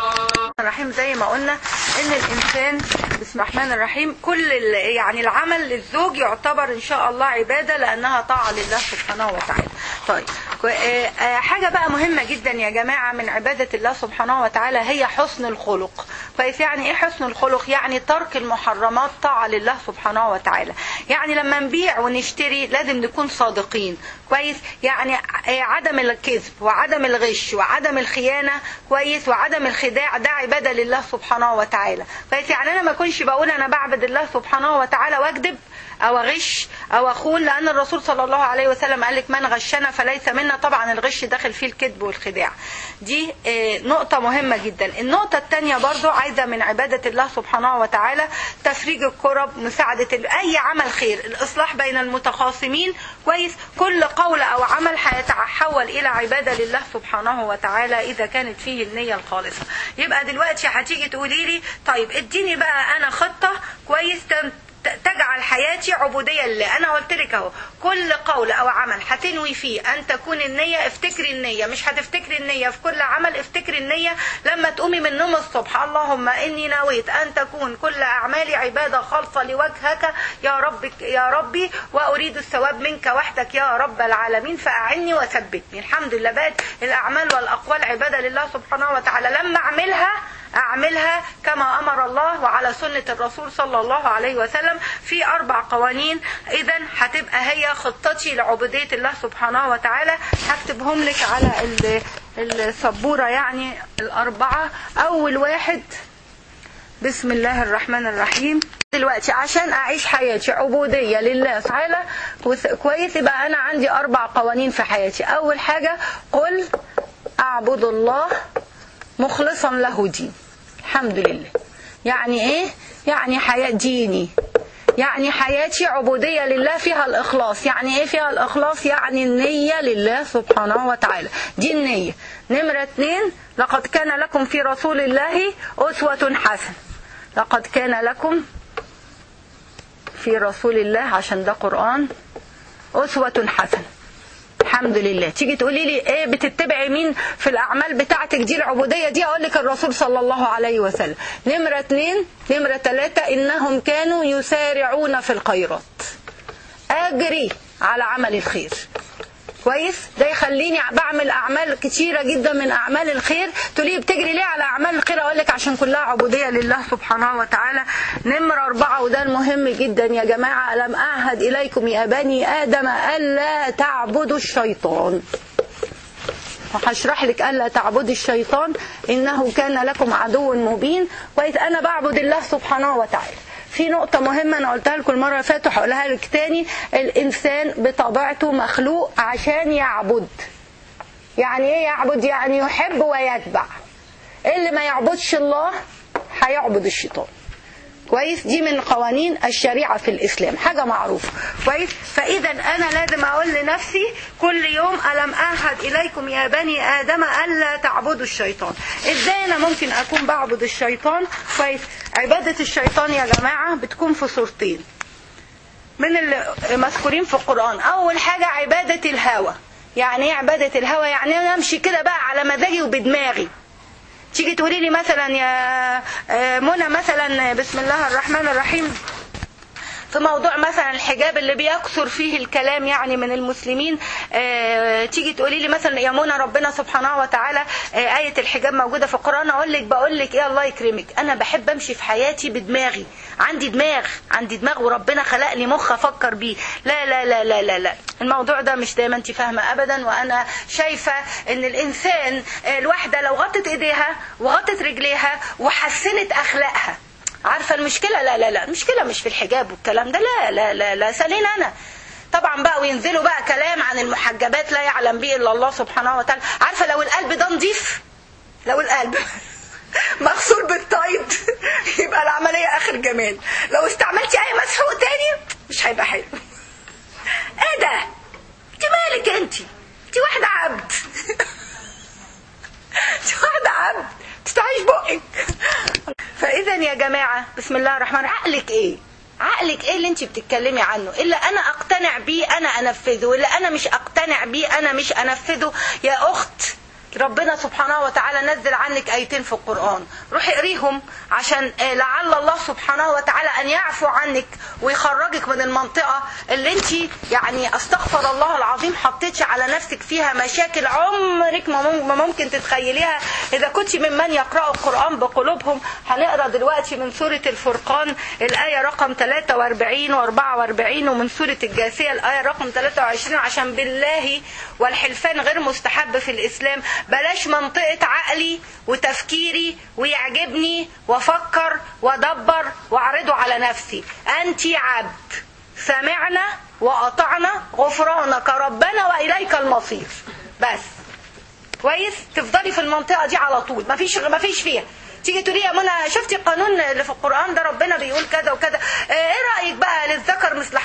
الرحيم زي ما قلنا ان الانسان بسم الله الرحمن الرحيم كل ال- يعني العمل للزوج يعتبر ان شاء الله عباده لانها طاعه لله سبحانه وتعالى. طيب كو- آه، آه، حاجه بقى مهمه جدا يا جماعه من عباده الله سبحانه وتعالى هي حسن الخلق. كويس يعني ايه حسن الخلق؟ يعني ترك المحرمات طاعه لله سبحانه وتعالى. يعني لما نبيع ونشتري لازم نكون صادقين. كويس؟ يعني آه، عدم الكذب وعدم الغش وعدم الخيانه كويس وعدم الخداع ده عباده لله سبحانه وتعالى. كويس يعني انا ما اكونش بقول انا بعبد الله سبحانه وتعالى واكذب او اغش او اخون لان الرسول صلى الله عليه وسلم قال لك من غشنا فليس منا طبعا الغش داخل فيه الكذب والخداع دي آه، نقطة مهمة جدا النقطة الثانية برضو عايزة من عبادة الله سبحانه وتعالى تفريج الكرب مساعدة ال- اي عمل خير الاصلاح بين المتخاصمين كويس كل قول او عمل هيتحول الى عباده لله سبحانه وتعالى اذا كانت فيه النيه الخالصه يبقى دلوقتي هتيجي تقولي لي طيب اديني بقى انا خطه كويس تم- ت- تجعل حياتي عبودية لله أنا قلت لك أهو كل قول أو عمل هتنوي فيه أن تكون النية افتكري النية مش هتفتكري النية في كل عمل افتكري النية لما تقومي من نوم الصبح اللهم إني نويت أن تكون كل أعمالي عبادة خالصة لوجهك يا رب يا ربي وأريد الثواب منك وحدك يا رب العالمين فأعني وثبتني الحمد لله بقت الأعمال والأقوال عبادة لله سبحانه وتعالى لما أعملها أعملها كما أمر الله وعلى سنة الرسول صلى الله عليه وسلم في أربع قوانين إذا هتبقى هي خطتي لعبودية الله سبحانه وتعالى هكتبهم لك على ال- السبورة يعني الأربعة أول واحد بسم الله الرحمن الرحيم دلوقتي عشان اعيش حياتي عبوديه لله تعالى كويس- كويس يبقى انا عندي اربع قوانين في حياتي اول حاجه قل اعبد الله مخلصا له دين الحمد لله يعني ايه يعني حياه ديني يعني حياتي عبودية لله فيها الإخلاص يعني إيه فيها الإخلاص يعني النية لله سبحانه وتعالى دي النية نمرة اتنين لقد كان لكم في رسول الله أسوة حسنة لقد كان لكم في رسول الله عشان ده قرآن أسوة حسنة الحمد لله تيجي تقولي لي ايه بتتبعي مين في الاعمال بتاعتك دي العبوديه دي اقول لك الرسول صلى الله عليه وسلم نمره اتنين نمره تلاته انهم كانوا يسارعون في الخيرات اجري على عمل الخير كويس ده يخليني بعمل اعمال كتيره جدا من اعمال الخير تقولي بتجري ليه على اعمال الخير اقول لك عشان كلها عبوديه لله سبحانه وتعالى نمره اربعه وده المهم جدا يا جماعه الم اعهد اليكم يا بني ادم الا تعبدوا الشيطان وهشرح لك الا تعبدي الشيطان انه كان لكم عدو مبين كويس انا بعبد الله سبحانه وتعالى في نقطة مهمة أنا قلتها لكم المرة اللي فاتت وهقولها لك تاني الإنسان بطبيعته مخلوق عشان يعبد يعني إيه يعبد؟ يعني يحب ويتبع اللي ما يعبدش الله هيعبد الشيطان كويس دي من قوانين الشريعة في الإسلام حاجة معروفة كويس فإذا أنا لازم أقول لنفسي كل يوم ألم أعهد إليكم يا بني آدم ألا تعبدوا الشيطان إزاي أنا ممكن أكون بعبد الشيطان كويس عبادة الشيطان يا جماعة بتكون في صورتين من المذكورين في القرآن أول حاجة عبادة الهوى يعني ايه عبادة الهوى يعني أنا أمشي كده بقى على مزاجي وبدماغي تيجي تقولي لي مثلا يا منى مثلا بسم الله الرحمن الرحيم في موضوع مثلا الحجاب اللي بيكثر فيه الكلام يعني من المسلمين اه تيجي تقولي لي مثلا يا منى ربنا سبحانه وتعالى اه آية الحجاب موجودة في القرآن أقول لك بقول لك إيه الله يكرمك أنا بحب أمشي في حياتي بدماغي عندي دماغ عندي دماغ وربنا خلق لي مخ أفكر بيه لا لا لا لا لا لا الموضوع ده مش دايما أنت فاهمة أبدا وأنا شايفة إن الإنسان الواحدة لو غطت إيديها وغطت رجليها وحسنت أخلاقها عارفه المشكله لا لا لا المشكله مش في الحجاب والكلام ده لا لا لا لا سالين انا طبعا بقى وينزلوا بقى كلام عن المحجبات لا يعلم به الا الله سبحانه وتعالى عارفه لو القلب ده نضيف لو القلب مغسول بالطيب يبقى العمليه اخر جمال لو استعملتي اي مسحوق تاني مش هيبقى حلو ايه ده انت مالك انت انت واحده عبد انت واحده عبد تفتحيش بقك فاذا يا جماعه بسم الله الرحمن الرحيم عقلك ايه عقلك ايه اللي انت بتتكلمي عنه الا انا اقتنع بيه انا انفذه ولا انا مش اقتنع بيه انا مش انفذه يا اخت ربنا سبحانه وتعالى نزل عنك ايتين في القران روحي اقريهم عشان لعل الله سبحانه وتعالى ان يعفو عنك ويخرجك من المنطقه اللي انت يعني استغفر الله العظيم حطيتي على نفسك فيها مشاكل عمرك ما ممكن تتخيليها اذا كنت ممن يقرأوا القران بقلوبهم هنقرا دلوقتي من سوره الفرقان الايه رقم 43 و44 ومن سوره الجاثيه الايه رقم 23 عشان بالله والحلفان غير مستحب في الاسلام بلاش منطقة عقلي وتفكيري ويعجبني وافكر وادبر واعرضه على نفسي انت عبد سمعنا واطعنا غفرانك ربنا واليك المصير بس كويس تفضلي في المنطقة دي على طول مفيش مفيش فيها تيجي تقولي يا منى شفتي القانون اللي في القرآن ده ربنا بيقول كذا وكذا ايه رأيك بقى للذكر مثل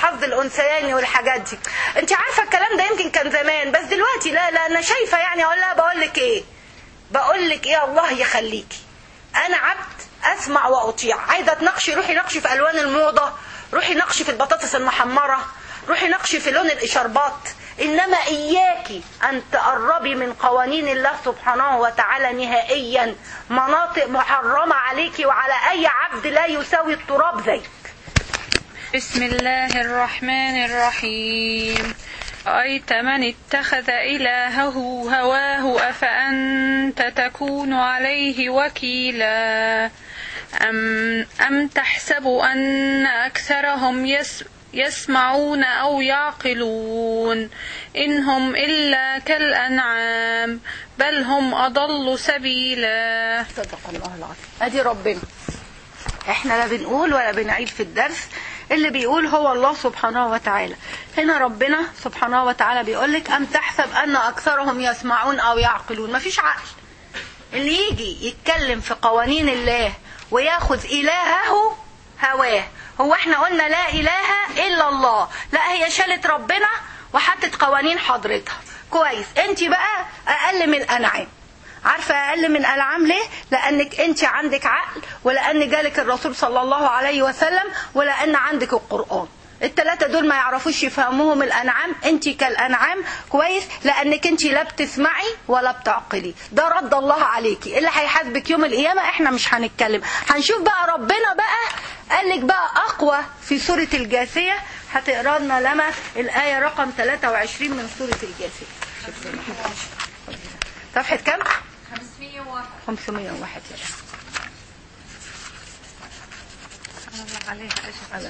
الحظ الانثياني والحاجات دي انت عارفه الكلام ده يمكن كان زمان بس دلوقتي لا لا انا شايفه يعني اقول لها بقول لك ايه بقول لك ايه الله يخليكي انا عبد اسمع واطيع عايزه تناقشي روحي ناقشي في الوان الموضه روحي ناقشي في البطاطس المحمره روحي ناقشي في لون الاشاربات انما اياكي ان تقربي من قوانين الله سبحانه وتعالى نهائيا مناطق محرمه عليكي وعلى اي عبد لا يساوي التراب زيك بسم الله الرحمن الرحيم رأيت من اتخذ إلهه هواه أفأنت تكون عليه وكيلا أم, أم تحسب أن أكثرهم يس يسمعون أو يعقلون إن هم إلا كالأنعام بل هم أضل سبيلا صدق الله العظيم ادي ربنا احنا لا بنقول ولا بنعيد في الدرس اللي بيقول هو الله سبحانه وتعالى هنا ربنا سبحانه وتعالى بيقول لك ام تحسب ان اكثرهم يسمعون او يعقلون مفيش عقل اللي يجي يتكلم في قوانين الله وياخذ الهه هواه هو احنا قلنا لا اله الا الله لا هي شالت ربنا وحطت قوانين حضرتها كويس انت بقى اقل من الانعام عارفة أقل من الأنعام ليه؟ لأنك أنت عندك عقل ولأن جالك الرسول صلى الله عليه وسلم ولأن عندك القرآن التلاتة دول ما يعرفوش يفهموهم الأنعام أنت كالأنعام كويس لأنك أنت لا بتسمعي ولا بتعقلي ده رد الله عليكي اللي هيحاسبك يوم القيامة احنا مش هنتكلم هنشوف بقى ربنا بقى قال لك بقى أقوى في سورة الجاثية هتقرا لنا لما الآية رقم 23 من سورة الجاثية صفحة كام؟ 501 501 يا شيخ. عليها أجل.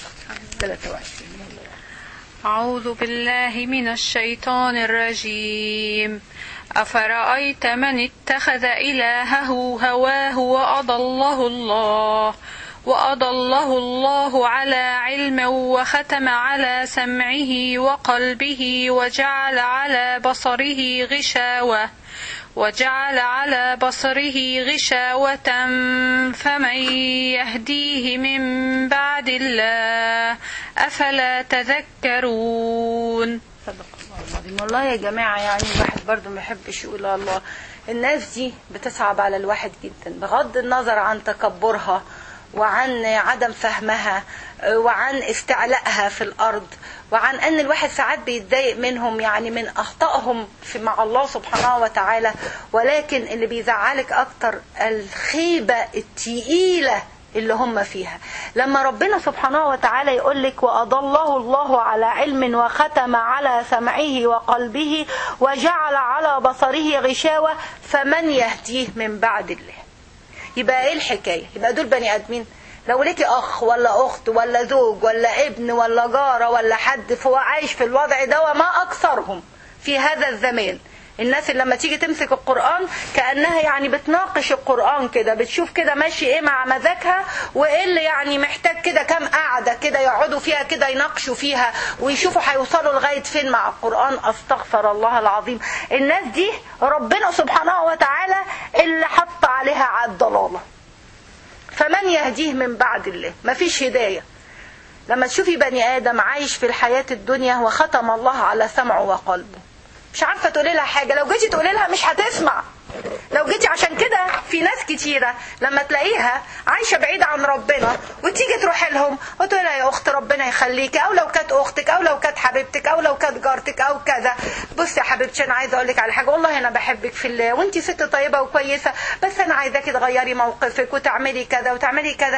23 أعوذ بالله من الشيطان الرجيم أفرأيت من اتخذ إلهه هواه وأضله الله وأضله الله على علم وختم على سمعه وقلبه وجعل على بصره غشاوة وجعل على بصره غشاوة فمن يهديه من بعد الله أفلا تذكرون صدق الله العظيم والله يا جماعة يعني الواحد برضو ما يحبش يقول الله الناس دي بتصعب على الواحد جدا بغض النظر عن تكبرها وعن عدم فهمها وعن استعلائها في الأرض وعن أن الواحد ساعات بيتضايق منهم يعني من أخطائهم في مع الله سبحانه وتعالى ولكن اللي بيزعلك أكتر الخيبة التقيلة اللي هم فيها لما ربنا سبحانه وتعالى يقول لك وأضله الله على علم وختم على سمعه وقلبه وجعل على بصره غشاوة فمن يهديه من بعد الله يبقى ايه الحكاية يبقى دول بني ادمين لو ليكي اخ ولا اخت ولا زوج ولا ابن ولا جارة ولا حد فهو عايش في الوضع ده وما اكثرهم في هذا الزمان الناس اللي لما تيجي تمسك القرآن كأنها يعني بتناقش القرآن كده بتشوف كده ماشي ايه مع مزاجها وايه اللي يعني محتاج كده كام قعدة كده يقعدوا فيها كده يناقشوا فيها ويشوفوا هيوصلوا لغاية فين مع القرآن استغفر الله العظيم الناس دي ربنا سبحانه وتعالى اللي حط عليها على الضلالة فمن يهديه من بعد الله مفيش هداية لما تشوفي بني آدم عايش في الحياة الدنيا وختم الله على سمعه وقلبه مش عارفه تقولي لها حاجه لو جيتي تقولي لها مش هتسمع لو جيتي عشان كده في ناس كتيرة لما تلاقيها عايشة بعيدة عن ربنا وتيجي تروح لهم وتقول لها يا أخت ربنا يخليك أو لو كانت أختك أو لو كانت حبيبتك أو لو كانت جارتك أو كذا بصي يا حبيبتي أنا عايزة أقول لك على حاجة والله أنا بحبك في الله وأنت ست طيبة وكويسة بس أنا عايزاكي تغيري موقفك وتعملي كذا وتعملي كذا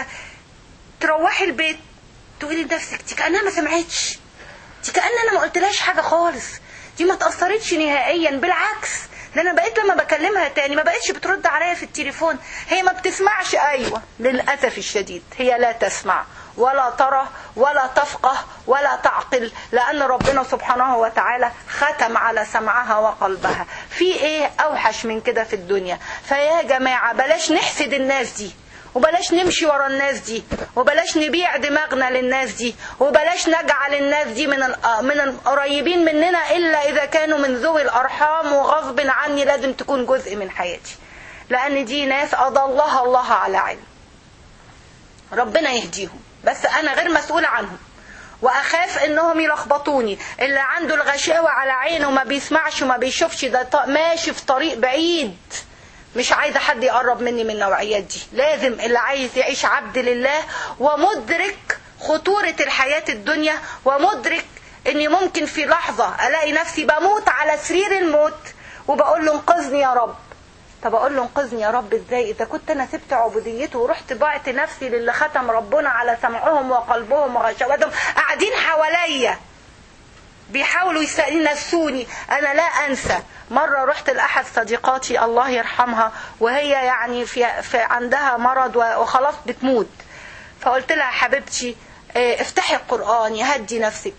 تروحي البيت تقولي لنفسك دي كأنها ما سمعتش دي كأن أنا ما قلتلهاش حاجة خالص دي ما تأثرتش نهائيا بالعكس ده انا بقيت لما بكلمها تاني ما بقتش بترد عليا في التليفون هي ما بتسمعش ايوه للاسف الشديد هي لا تسمع ولا ترى ولا تفقه ولا تعقل لان ربنا سبحانه وتعالى ختم على سمعها وقلبها في ايه اوحش من كده في الدنيا فيا جماعه بلاش نحسد الناس دي وبلاش نمشي ورا الناس دي وبلاش نبيع دماغنا للناس دي وبلاش نجعل الناس دي من من القريبين مننا الا اذا كانوا من ذوي الارحام وغصب عني لازم تكون جزء من حياتي لان دي ناس اضلها الله على علم ربنا يهديهم بس انا غير مسؤولة عنهم واخاف انهم يلخبطوني اللي عنده الغشاوه على عينه وما بيسمعش وما بيشوفش ده ط- ماشي في طريق بعيد مش عايزه حد يقرب مني من النوعيات دي لازم اللي عايز يعيش عبد لله ومدرك خطوره الحياه الدنيا ومدرك اني ممكن في لحظه الاقي نفسي بموت على سرير الموت وبقول له انقذني يا رب طب اقول له انقذني يا رب ازاي اذا كنت انا سبت عبوديته ورحت بعت نفسي للي ختم ربنا على سمعهم وقلبهم وغشوتهم قاعدين حواليا بيحاولوا يس- ينسوني انا لا انسى مره رحت لاحد صديقاتي الله يرحمها وهي يعني في, في عندها مرض و- وخلاص بتموت فقلت لها حبيبتي آه، افتحي القران يهدي نفسك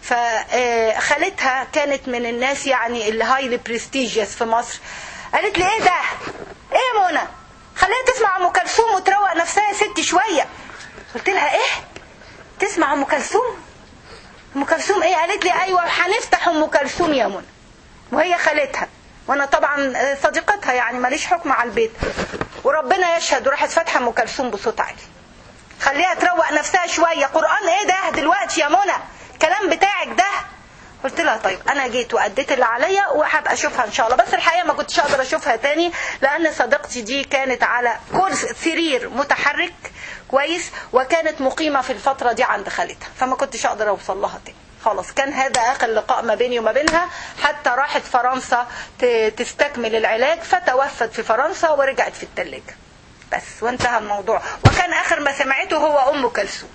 فخالتها كانت من الناس يعني اللي هايلي برستيجيوس في مصر قالت لي ايه ده ايه يا منى خليها تسمع ام كلثوم وتروق نفسها يا ست شويه قلت لها ايه تسمع ام كلثوم ام كلثوم ايه قالت لي ايوه هنفتح ام كلثوم يا منى وهي خالتها وانا طبعا صديقتها يعني ماليش حكم على البيت وربنا يشهد وراحت فاتحه ام كلثوم بصوت عالي خليها تروق نفسها شويه قران ايه ده دلوقتي يا منى الكلام بتاعك ده قلت لها طيب انا جيت واديت اللي عليا وهبقى اشوفها ان شاء الله بس الحقيقه ما كنتش اقدر اشوفها تاني لان صديقتي دي كانت على كرسي سرير متحرك كويس وكانت مقيمه في الفتره دي عند خالتها فما كنتش اقدر اوصل لها تاني خلاص كان هذا اخر لقاء ما بيني وما بينها حتى راحت فرنسا ت- تستكمل العلاج فتوفت في فرنسا ورجعت في الثلاجه بس وانتهى الموضوع وكان اخر ما سمعته هو ام كلثوم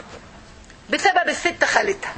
بسبب الست خالتها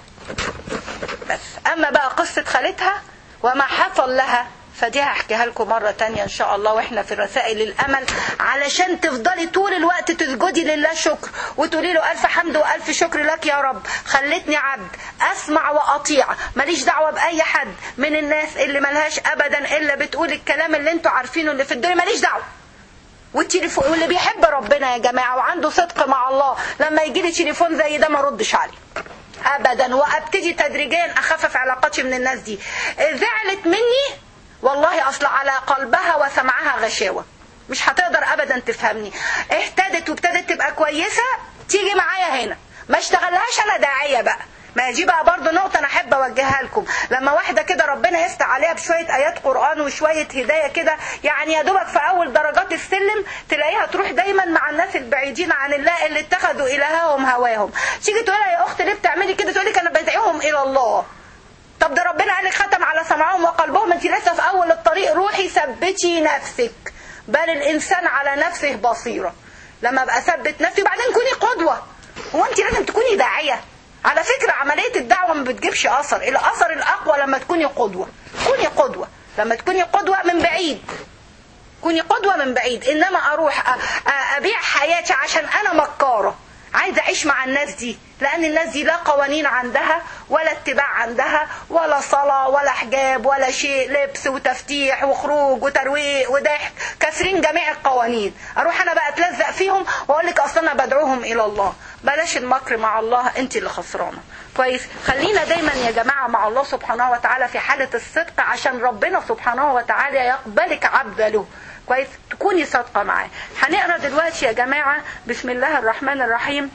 بس اما بقى قصة خالتها وما حصل لها فدي هحكيها لكم مرة تانية ان شاء الله واحنا في رسائل الامل علشان تفضلي طول الوقت تسجدي لله شكر وتقولي له الف حمد والف شكر لك يا رب خلتني عبد اسمع واطيع ماليش دعوة باي حد من الناس اللي ملهاش ابدا الا بتقول الكلام اللي انتوا عارفينه اللي في الدنيا ماليش دعوة والتليفون واللي بيحب ربنا يا جماعه وعنده صدق مع الله لما يجي لي تليفون زي ده ما ردش عليه ابدا وابتدي تدريجيا اخفف علاقاتي من الناس دي زعلت مني والله اصل على قلبها وسمعها غشاوه مش هتقدر ابدا تفهمني اهتدت وابتدت تبقى كويسه تيجي معايا هنا ما اشتغلهاش انا داعيه بقى ما دي بقى برضه نقطة أنا أحب أوجهها لكم لما واحدة كده ربنا يفتح عليها بشوية آيات قرآن وشوية هداية كده يعني يا دوبك في أول درجات السلم تلاقيها تروح دايما مع الناس البعيدين عن الله اللي اتخذوا إلههم هواهم تيجي تقولها يا أخت ليه بتعملي كده تقول لك أنا بدعيهم إلى الله طب ده ربنا قال لك ختم على سمعهم وقلبهم انت لسه في اول الطريق روحي ثبتي نفسك بل الانسان على نفسه بصيره لما ابقى ثبت نفسي وبعدين كوني قدوه هو انت لازم تكوني داعيه على فكره عمليه الدعوه ما بتجيبش اثر الاثر الاقوى لما تكوني قدوه كوني قدوه لما تكوني قدوه من بعيد كوني قدوة من بعيد إنما أروح أ- أ- أبيع حياتي عشان أنا مكارة عايزة أعيش مع الناس دي لأن الناس دي لا قوانين عندها ولا اتباع عندها ولا صلاة ولا حجاب ولا شيء لبس وتفتيح وخروج وترويق وضحك كاسرين جميع القوانين أروح أنا بقى أتلزق فيهم وأقول لك أصل أنا بدعوهم إلى الله بلاش المكر مع الله أنت اللي خسرانة كويس خلينا دايما يا جماعة مع الله سبحانه وتعالى في حالة الصدق عشان ربنا سبحانه وتعالى يقبلك عبد له كويس تكوني صادقة معاه هنقرا دلوقتي يا جماعة بسم الله الرحمن الرحيم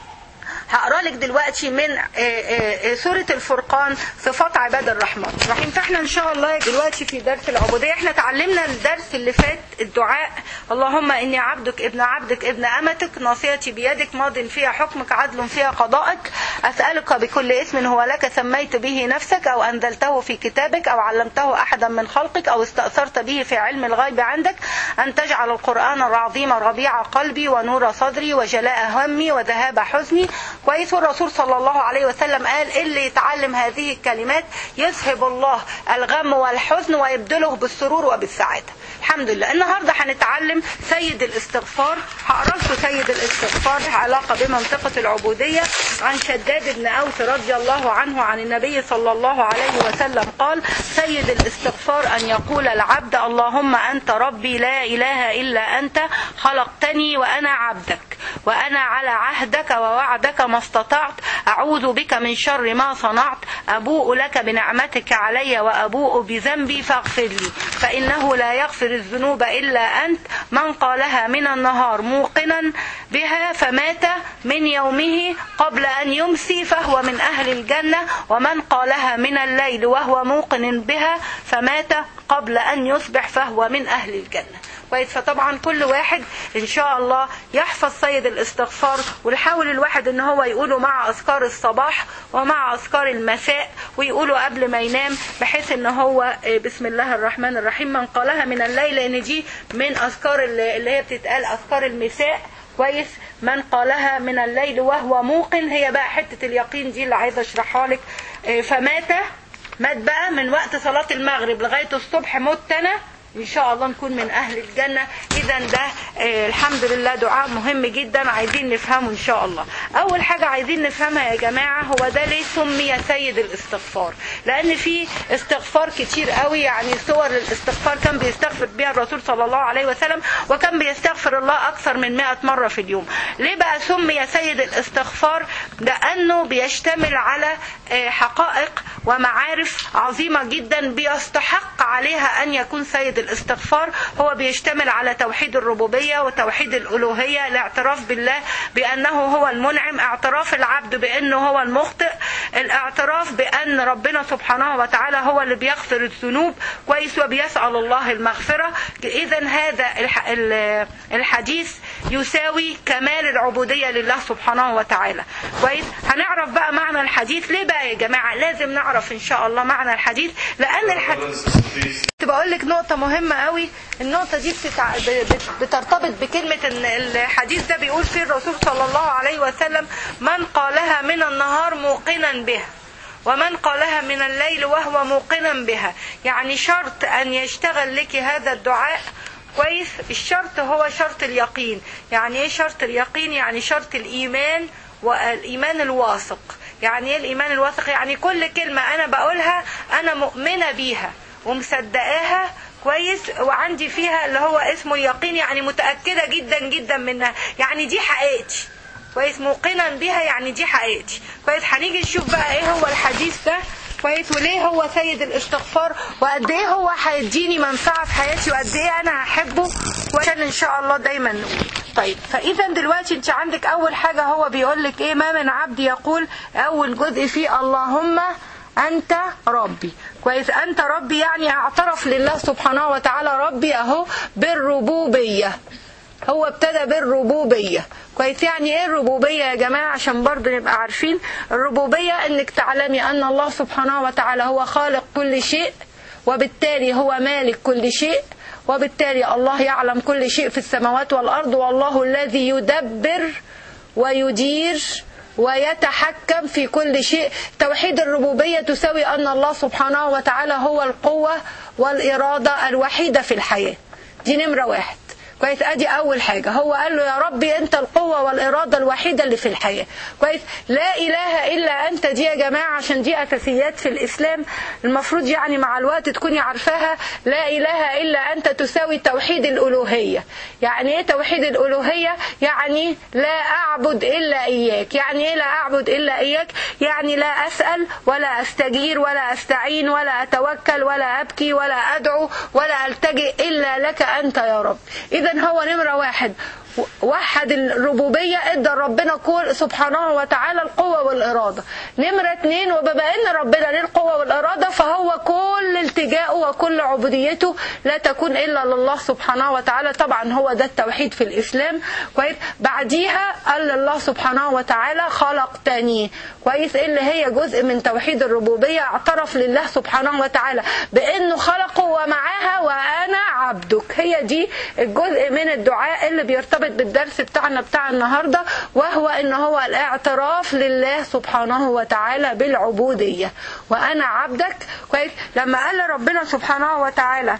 هقرا لك دلوقتي من آه، آه، آه، سورة الفرقان صفات عباد الرحمن الرحيم فاحنا ان شاء الله دلوقتي في درس العبودية احنا اتعلمنا الدرس اللي فات الدعاء اللهم اني عبدك ابن عبدك ابن امتك ناصيتي بيدك ماض فيها حكمك عدل فيها قضاءك اسألك بكل اسم هو لك سميت به نفسك او انزلته في كتابك او علمته احدا من خلقك او استأثرت به في علم الغيب عندك ان تجعل القرآن العظيم ربيع قلبي ونور صدري وجلاء همي وذهاب حزني كويس والرسول صلى الله عليه وسلم قال اللي يتعلم هذه الكلمات يذهب الله الغم والحزن ويبدله بالسرور وبالسعادة الحمد لله النهارده هنتعلم سيد الاستغفار هقرا لكم سيد الاستغفار علاقه بمنطقه العبوديه عن شداد بن اوس رضي الله عنه عن النبي صلى الله عليه وسلم قال سيد الاستغفار ان يقول العبد اللهم انت ربي لا اله الا انت خلقتني وانا عبدك وانا على عهدك ووعدك ما استطعت أعوذ بك من شر ما صنعت أبوء لك بنعمتك علي وأبوء بذنبي فاغفر لي فإنه لا يغفر الذنوب إلا أنت من قالها من النهار موقنا بها فمات من يومه قبل أن يمسي فهو من أهل الجنة ومن قالها من الليل وهو موقن بها فمات قبل أن يصبح فهو من أهل الجنة كويس فطبعا كل واحد ان شاء الله يحفظ سيد الاستغفار ويحاول الواحد ان هو يقوله مع اذكار الصباح ومع اذكار المساء ويقوله قبل ما ينام بحيث ان هو بسم الله الرحمن الرحيم من قالها من الليل لان دي من اذكار اللي هي بتتقال اذكار المساء كويس من قالها من الليل وهو موقن هي بقى حتة اليقين دي اللي عايزة اشرحها لك فمات مات بقى من وقت صلاة المغرب لغاية الصبح مت انا ان شاء الله نكون من اهل الجنة اذا ده آه الحمد لله دعاء مهم جدا عايزين نفهمه ان شاء الله اول حاجة عايزين نفهمها يا جماعة هو ده ليه سمي سيد الاستغفار لان في استغفار كتير قوي يعني صور الاستغفار كان بيستغفر بها الرسول صلى الله عليه وسلم وكان بيستغفر الله اكثر من 100 مرة في اليوم ليه بقى سمي سيد الاستغفار لانه بيشتمل على آه حقائق ومعارف عظيمة جدا بيستحق عليها ان يكون سيد الاستغفار هو بيشتمل على توحيد الربوبية وتوحيد الألوهية الاعتراف بالله بأنه هو المنعم اعتراف العبد بأنه هو المخطئ الاعتراف بأن ربنا سبحانه وتعالى هو اللي بيغفر الذنوب كويس وبيسأل الله المغفرة إذا هذا الحديث يساوي كمال العبودية لله سبحانه وتعالى كويس هنعرف بقى معنى الحديث ليه بقى يا جماعة لازم نعرف إن شاء الله معنى الحديث لأن الحديث بقول لك نقطة مهمة قوي النقطة دي بتتع... بترتبط بكلمة ان الحديث ده بيقول فيه الرسول صلى الله عليه وسلم من قالها من النهار موقنا بها ومن قالها من الليل وهو موقنا بها يعني شرط ان يشتغل لك هذا الدعاء كويس الشرط هو شرط اليقين يعني ايه شرط اليقين يعني شرط الايمان والايمان الواثق يعني ايه الايمان الواثق يعني كل كلمة انا بقولها انا مؤمنة بيها ومصدقاها كويس وعندي فيها اللي هو اسمه اليقين يعني متأكدة جدا جدا منها يعني دي حقيقتي كويس موقنا بها يعني دي حقيقتي كويس هنيجي نشوف بقى ايه هو الحديث ده كويس وليه هو سيد الاستغفار وقد ايه هو هيديني منفعه في حياتي وقد ايه انا هحبه وعشان ان شاء الله دايما نقول طيب فاذا دلوقتي انت عندك اول حاجه هو بيقول لك ايه ما من عبد يقول اول جزء فيه اللهم أنت ربي كويس أنت ربي يعني اعترف لله سبحانه وتعالى ربي أهو بالربوبية هو ابتدى بالربوبية كويس يعني ايه الربوبية يا جماعة عشان برضه نبقى عارفين الربوبية انك تعلمي ان الله سبحانه وتعالى هو خالق كل شيء وبالتالي هو مالك كل شيء وبالتالي الله يعلم كل شيء في السماوات والأرض والله الذي يدبر ويدير ويتحكم في كل شيء توحيد الربوبية تساوي أن الله سبحانه وتعالى هو القوة والإرادة الوحيدة في الحياة دي نمرة واحد كويس ادي اول حاجه هو قال له يا ربي انت القوه والاراده الوحيده اللي في الحياه كويس لا اله الا انت دي يا جماعه عشان دي اساسيات في الاسلام المفروض يعني مع الوقت تكوني عارفاها لا اله الا انت تساوي توحيد الالوهيه يعني ايه توحيد الالوهيه يعني لا اعبد الا اياك يعني ايه لا اعبد الا اياك يعني لا اسال ولا استجير ولا استعين ولا اتوكل ولا ابكي ولا ادعو ولا التجئ الا لك انت يا رب اذا هو نمره واحد وحد الربوبية ادى ربنا كل سبحانه وتعالى القوة والإرادة نمرة اتنين وبما ان ربنا له القوة والإرادة فهو كل التجاؤه وكل عبوديته لا تكون إلا لله سبحانه وتعالى طبعا هو ده التوحيد في الإسلام كويس بعديها قال الله سبحانه وتعالى خلقتني كويس اللي هي جزء من توحيد الربوبية اعترف لله سبحانه وتعالى بأنه خلقه ومعاها وأنا عبدك هي دي الجزء من الدعاء اللي بيرتبط بالدرس بتاعنا بتاع النهاردة وهو ان هو الاعتراف لله سبحانه وتعالى بالعبودية وانا عبدك كويس لما قال ربنا سبحانه وتعالى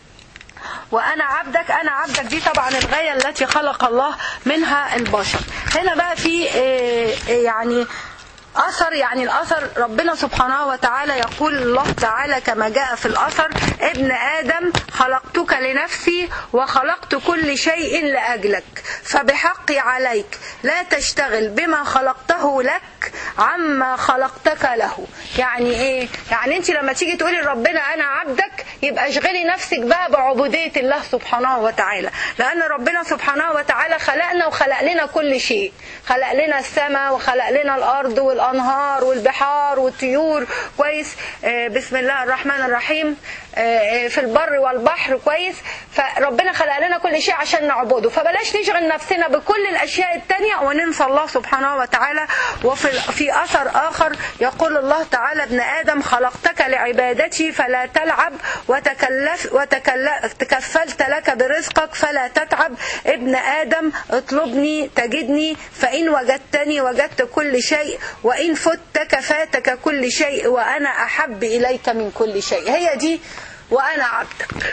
وانا عبدك انا عبدك دي طبعا الغاية التي خلق الله منها البشر هنا بقى في يعني أثر يعني الأثر ربنا سبحانه وتعالى يقول الله تعالى كما جاء في الأثر ابن آدم خلقتك لنفسي وخلقت كل شيء لأجلك فبحقي عليك لا تشتغل بما خلقته لك عما خلقتك له يعني ايه يعني انت لما تيجي تقولي لربنا انا عبدك يبقى اشغلي نفسك بقى بعبودية الله سبحانه وتعالى لان ربنا سبحانه وتعالى خلقنا وخلق لنا كل شيء خلق لنا السماء وخلق لنا الارض والانهار والبحار والطيور كويس آه بسم الله الرحمن الرحيم آه في البر والبحر كويس فربنا خلق لنا كل شيء عشان نعبده فبلاش نشغل نفسنا بكل الاشياء التانية وننسى الله سبحانه وتعالى وفي في اثر اخر يقول الله تعالى ابن ادم خلقتك لعبادتي فلا تلعب وتكلف وتكلف تكفلت لك برزقك فلا تتعب ابن ادم اطلبني تجدني فان وجدتني وجدت كل شيء وان فتك فاتك كل شيء وانا احب اليك من كل شيء هي دي وانا عبدك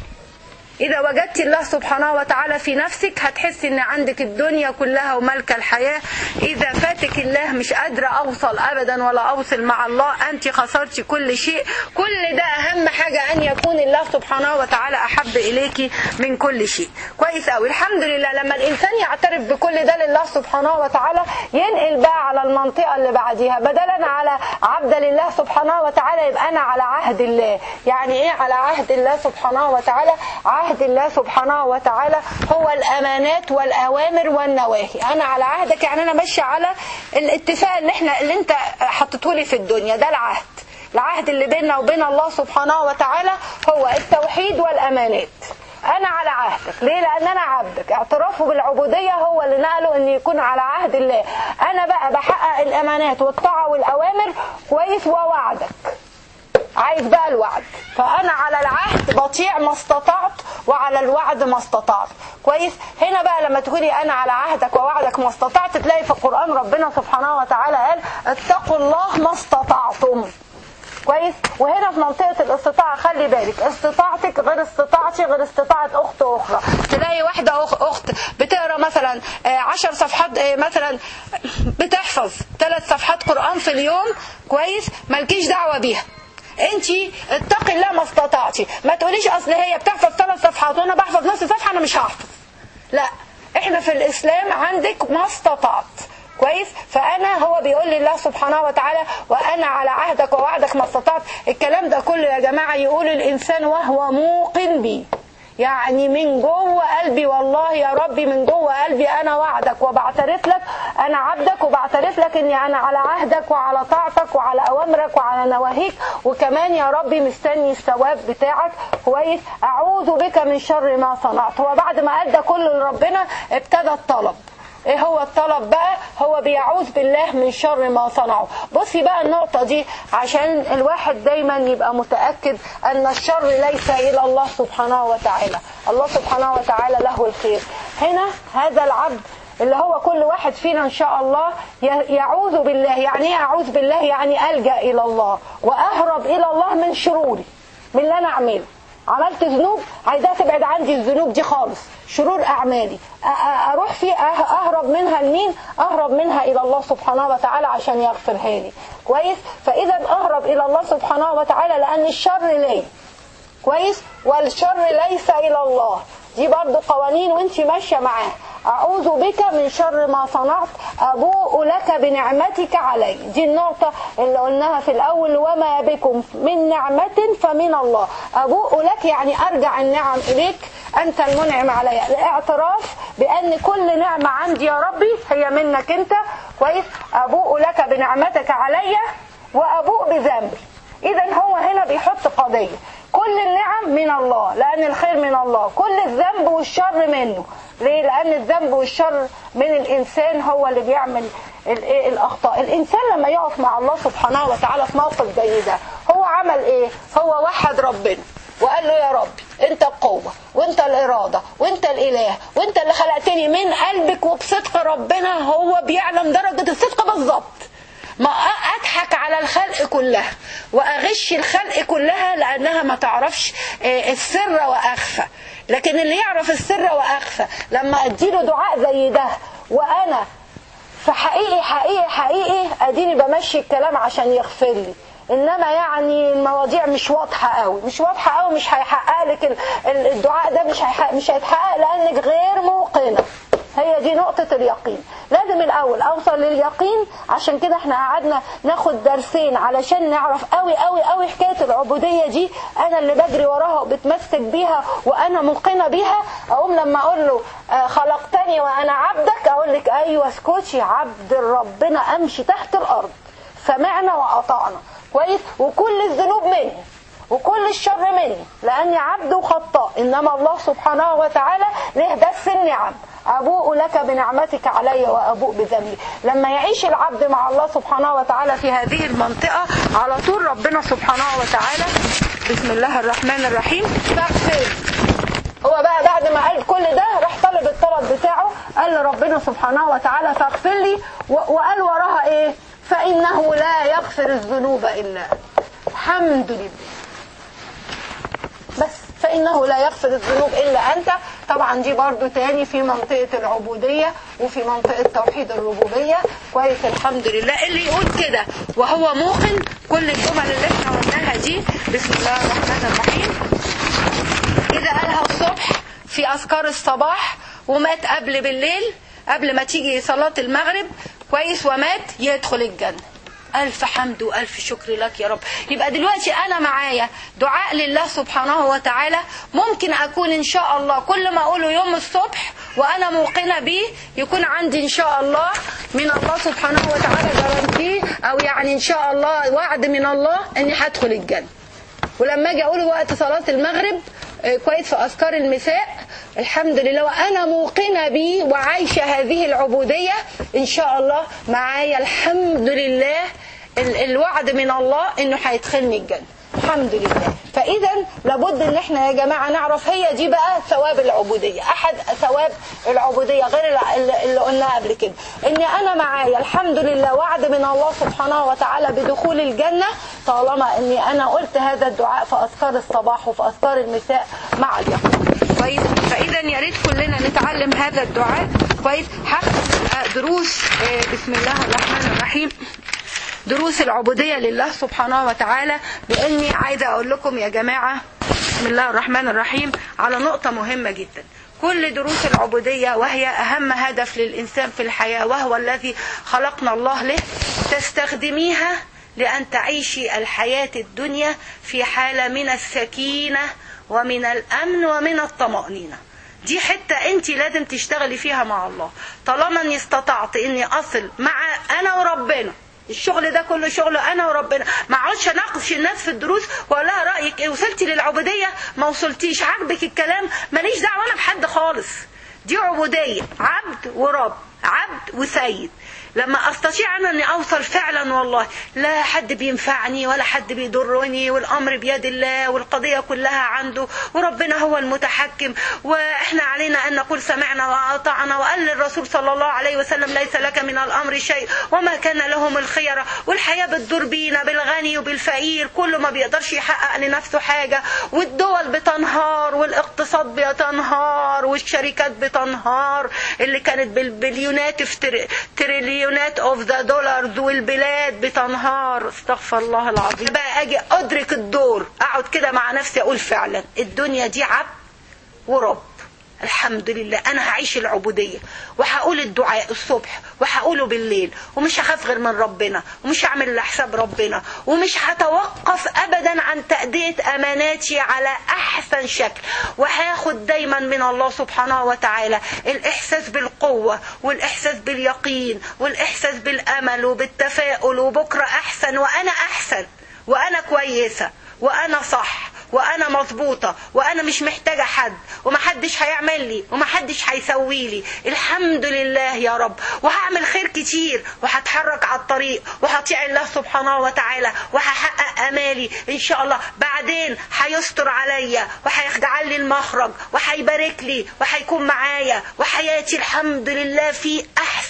إذا وجدت الله سبحانه وتعالى في نفسك هتحسي إن عندك الدنيا كلها وملك الحياة إذا فاتك الله مش قادرة أوصل أبدا ولا أوصل مع الله أنت خسرتي كل شيء كل ده أهم حاجة أن يكون الله سبحانه وتعالى أحب إليك من كل شيء كويس أوي الحمد لله لما الإنسان يعترف بكل ده لله سبحانه وتعالى ينقل بقى على المنطقة اللي بعديها بدلا على عبد لله سبحانه وتعالى يبقى أنا على عهد الله يعني إيه على عهد الله سبحانه وتعالى عهد عهد الله سبحانه وتعالى هو الامانات والاوامر والنواهي انا على عهدك يعني انا ماشيه على الاتفاق اللي احنا اللي انت حطيته لي في الدنيا ده العهد العهد اللي بيننا وبين الله سبحانه وتعالى هو التوحيد والامانات انا على عهدك ليه لان انا عبدك اعترافه بالعبوديه هو اللي نقله ان يكون على عهد الله انا بقى بحقق الامانات والطاعه والاوامر كويس ووعدك عايز بقى الوعد فانا على العهد بطيع ما استطعت وعلى الوعد ما استطعت كويس هنا بقى لما تقولي انا على عهدك ووعدك ما استطعت تلاقي في القران ربنا سبحانه وتعالى قال اتقوا الله ما استطعتم كويس وهنا في منطقه الاستطاعه خلي بالك استطاعتك غير استطاعتي غير استطاعه اخت اخرى تلاقي واحده أخ اخت بتقرا مثلا عشر صفحات مثلا بتحفظ ثلاث صفحات قران في اليوم كويس مالكيش دعوه بيها انت اتقي الله ما استطعتي ما تقوليش اصل هي بتحفظ ثلاث صفحات وانا بحفظ نص صفحه انا مش هحفظ لا احنا في الاسلام عندك ما استطعت كويس فانا هو بيقول لي الله سبحانه وتعالى وانا على عهدك ووعدك ما استطعت الكلام ده كله يا جماعه يقول الانسان وهو موقن بيه يعني من جوه قلبي والله يا ربي من جوه قلبي انا وعدك وبعترف لك انا عبدك وبعترف لك اني انا على عهدك وعلى طاعتك وعلى اوامرك وعلى نواهيك وكمان يا ربي مستني الثواب بتاعك كويس اعوذ بك من شر ما صنعت هو بعد ما ادى كله لربنا ابتدى الطلب ايه هو الطلب بقى هو بيعوذ بالله من شر ما صنعوا بصي بقى النقطة دي عشان الواحد دايما يبقى متأكد ان الشر ليس الى الله سبحانه وتعالى الله سبحانه وتعالى له الخير هنا هذا العبد اللي هو كل واحد فينا ان شاء الله يعوذ بالله يعني ايه اعوذ بالله يعني الجا الى الله واهرب الى الله من شروري من اللي انا اعمله عملت ذنوب عايزاها تبعد عندي الذنوب دي خالص شرور اعمالي اروح في اهرب منها لمين اهرب منها الى الله سبحانه وتعالى عشان يغفرها لي كويس فاذا اهرب الى الله سبحانه وتعالى لان الشر ليه كويس والشر ليس الى الله دي برضو قوانين وانت ماشيه معاها أعوذ بك من شر ما صنعت أبوء لك بنعمتك علي دي النقطة اللي قلناها في الأول وما بكم من نعمة فمن الله أبوء لك يعني أرجع النعم إليك أنت المنعم علي الاعتراف بأن كل نعمة عندي يا ربي هي منك أنت كويس أبوء لك بنعمتك علي وأبوء بذنبي إذا هو هنا بيحط قضية كل النعم من الله لأن الخير من الله كل الذنب والشر منه ليه؟ لأن الذنب والشر من الإنسان هو اللي بيعمل الأخطاء الإنسان لما يقف مع الله سبحانه وتعالى في موقف زي ده هو عمل إيه؟ هو وحد ربنا وقال له يا ربي انت القوة وانت الإرادة وانت الإله وانت اللي خلقتني من قلبك وبصدق ربنا هو بيعلم درجة الصدق بالظبط ما اضحك على الخلق كلها واغش الخلق كلها لانها ما تعرفش السر واخفى لكن اللي يعرف السر واخفى لما اديله دعاء زي ده وانا فحقيقي حقيقي حقيقي اديني بمشي الكلام عشان يغفر لي انما يعني المواضيع مش واضحه قوي مش واضحه قوي مش هيحقق لك ال- ال- الدعاء ده مش هيحقق مش هيتحقق لانك غير موقنه هي دي نقطة اليقين لازم الأول أوصل لليقين عشان كده احنا قعدنا ناخد درسين علشان نعرف قوي قوي قوي حكاية العبودية دي أنا اللي بجري وراها وبتمسك بيها وأنا موقنة بيها أقوم لما أقول له آه، خلقتني وأنا عبدك أقول لك أيوة اسكتي عبد ربنا أمشي تحت الأرض سمعنا وأطعنا كويس وكل الذنوب مني وكل الشر مني لاني عبد وخطاء انما الله سبحانه وتعالى له بس النعم ابوء لك بنعمتك علي وابوء بذنبي لما يعيش العبد مع الله سبحانه وتعالى في هذه المنطقه على طول ربنا سبحانه وتعالى بسم الله الرحمن الرحيم فاغفر هو بقى بعد ما قال كل ده راح طلب الطلب بتاعه قال لربنا سبحانه وتعالى فاغفر لي و- وقال وراها ايه فانه لا يغفر الذنوب الا أنت. الحمد لله بس فإنه لا يغفر الذنوب إلا أنت طبعا دي برضو تاني في منطقة العبودية وفي منطقة توحيد الربوبية كويس الحمد لله اللي يقول كده وهو موقن كل الجمل اللي احنا قلناها دي بسم الله الرحمن الرحيم إذا قالها الصبح في أذكار الصباح ومات قبل بالليل قبل ما تيجي صلاة المغرب كويس ومات يدخل الجنة ألف حمد وألف شكر لك يا رب يبقى دلوقتي أنا معايا دعاء لله سبحانه وتعالى ممكن أكون إن شاء الله كل ما أقوله يوم الصبح وأنا موقنة بيه يكون عندي إن شاء الله من الله سبحانه وتعالى جرانتيه أو يعني إن شاء الله وعد من الله إني هدخل الجنة ولما اجي اقول وقت صلاه المغرب آه، كويس في اذكار المساء الحمد لله وانا موقنه بيه وعايشه هذه العبوديه ان شاء الله معايا الحمد لله ال- الوعد من الله انه هيدخلني الجنه الحمد لله فاذا لابد ان احنا يا جماعه نعرف هي دي بقى ثواب العبوديه احد ثواب العبوديه غير اللي- اللي قلناه قبل كده ان انا معايا الحمد لله وعد من الله سبحانه وتعالى بدخول الجنه طالما اني انا قلت هذا الدعاء في اذكار الصباح وفي اذكار المساء مع اليقين كويس فاذا يا ريت كلنا نتعلم هذا الدعاء كويس حق دروس آه، بسم الله الرحمن الرحيم دروس العبودية لله سبحانه وتعالى بإني عايزة أقول لكم يا جماعة بسم الله الرحمن الرحيم على نقطة مهمة جدا كل دروس العبودية وهي أهم هدف للإنسان في الحياة وهو الذي خلقنا الله له تستخدميها لأن تعيشي الحياة الدنيا في حالة من السكينة ومن الأمن ومن الطمأنينة دي حتة انت لازم تشتغلي فيها مع الله طالما اني استطعت اني اصل مع انا وربنا الشغل ده كله شغل انا وربنا ما اقعدش اناقش الناس في الدروس واقول لها رايك ايه وصلتي للعبوديه ما وصلتيش عاجبك الكلام ماليش دعوه انا بحد خالص دي عبوديه عبد ورب عبد وسيد لما استطيع انا اني اوصل فعلا والله لا حد بينفعني ولا حد بيضرني والامر بيد الله والقضيه كلها عنده وربنا هو المتحكم واحنا علينا ان نقول سمعنا واطعنا وقال الرسول صلى الله عليه وسلم ليس لك من الامر شيء وما كان لهم الخيره والحياه بتدور بينا بالغني وبالفقير كله ما بيقدرش يحقق لنفسه حاجه والدول بتنهار والاقتصاد بيتنهار والشركات بتنهار اللي كانت بالبليونات في تر- تريليونات اوف ذا دولارز والبلاد بتنهار استغفر الله العظيم بقى اجي ادرك الدور اقعد كده مع نفسي اقول فعلا الدنيا دي عبد ورب الحمد لله انا هعيش العبوديه وهقول الدعاء الصبح وهقوله بالليل ومش هخاف غير من ربنا ومش هعمل الا حساب ربنا ومش هتوقف ابدا عن تاديه اماناتي على احسن شكل وهاخد دايما من الله سبحانه وتعالى الاحساس بالقوه والاحساس باليقين والاحساس بالامل وبالتفاؤل وبكره احسن وانا احسن وانا كويسه وانا صح وانا مظبوطه وانا مش محتاجه حد ومحدش هيعمل لي ومحدش هيسوي لي الحمد لله يا رب وهعمل خير كتير وهتحرك على الطريق وهطيع الله سبحانه وتعالى وهحقق امالي ان شاء الله بعدين هيستر عليا وهيجعل لي المخرج وهيبارك لي وهيكون معايا وحياتي الحمد لله في احسن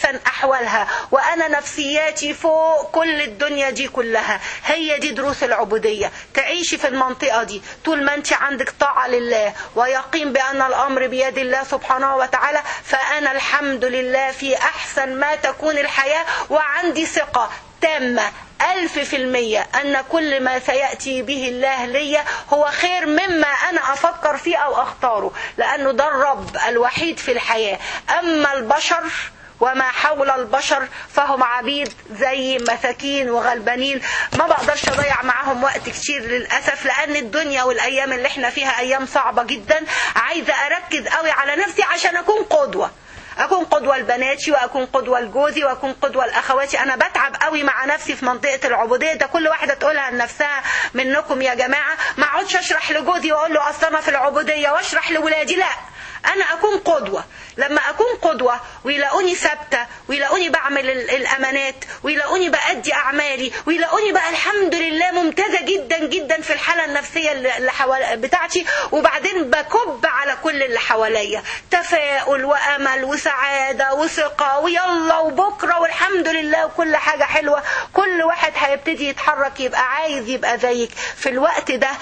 احسن احوالها وانا نفسياتي فوق كل الدنيا دي كلها هي دي دروس العبوديه تعيشي في المنطقه دي طول ما انت عندك طاعه لله ويقين بان الامر بيد الله سبحانه وتعالى فانا الحمد لله في احسن ما تكون الحياه وعندي ثقه تامه ألف في المية أن كل ما سيأتي به الله لي هو خير مما أنا أفكر فيه أو أختاره لأنه ده الرب الوحيد في الحياة أما البشر وما حول البشر فهم عبيد زي مساكين وغلبانين ما بقدرش اضيع معاهم وقت كتير للاسف لان الدنيا والايام اللي احنا فيها ايام صعبه جدا عايزه اركز قوي على نفسي عشان اكون قدوه اكون قدوه لبناتي واكون قدوه لجوزي واكون قدوه لاخواتي انا بتعب قوي مع نفسي في منطقه العبوديه ده كل واحده تقولها لنفسها منكم يا جماعه ما اقعدش اشرح لجوزي واقول له اصل انا في العبوديه واشرح لاولادي لا انا اكون قدوه لما اكون قدوه ويلاقوني ثابته ويلاقوني بعمل الامانات ويلاقوني بادي اعمالي ويلاقوني بقى الحمد لله ممتازه جدا جدا في الحاله النفسيه اللي حوالي بتاعتي وبعدين بكب على كل اللي حواليا تفاؤل وامل وسعاده وثقه ويلا وبكره والحمد لله وكل حاجه حلوه كل واحد هيبتدي يتحرك يبقى عايز يبقى زيك في الوقت ده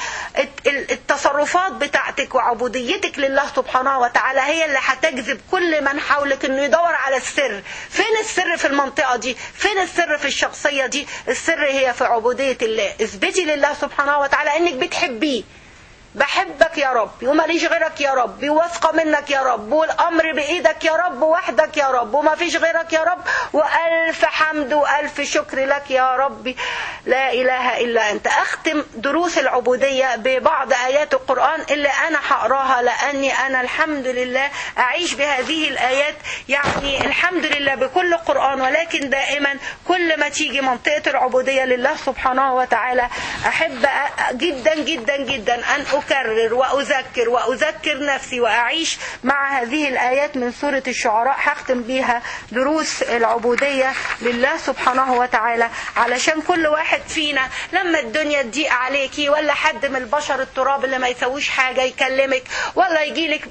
التصرفات بتاعتك وعبوديتك لله سبحانه وتعالى هي اللي هتجذب كل من حولك انه يدور على السر فين السر في المنطقه دي فين السر في الشخصيه دي السر هي في عبوديه الله اثبتي لله سبحانه وتعالى انك بتحبيه بحبك يا رب وماليش غيرك يا رب واثقة منك يا رب والأمر بإيدك يا رب وحدك يا رب وما فيش غيرك يا رب وألف حمد وألف شكر لك يا ربي لا إله إلا أنت أختم دروس العبودية ببعض آيات القرآن اللي أنا هقراها لأني أنا الحمد لله أعيش بهذه الآيات يعني الحمد لله بكل قرآن ولكن دائما كل ما تيجي منطقة العبودية لله سبحانه وتعالى أحب جدا جدا جدا أن أكرر وأذكر وأذكر نفسي وأعيش مع هذه الآيات من سورة الشعراء هختم بيها دروس العبودية لله سبحانه وتعالى علشان كل واحد فينا لما الدنيا تضيق عليكي ولا حد من البشر التراب اللي ما يسويش حاجة يكلمك ولا يجيلك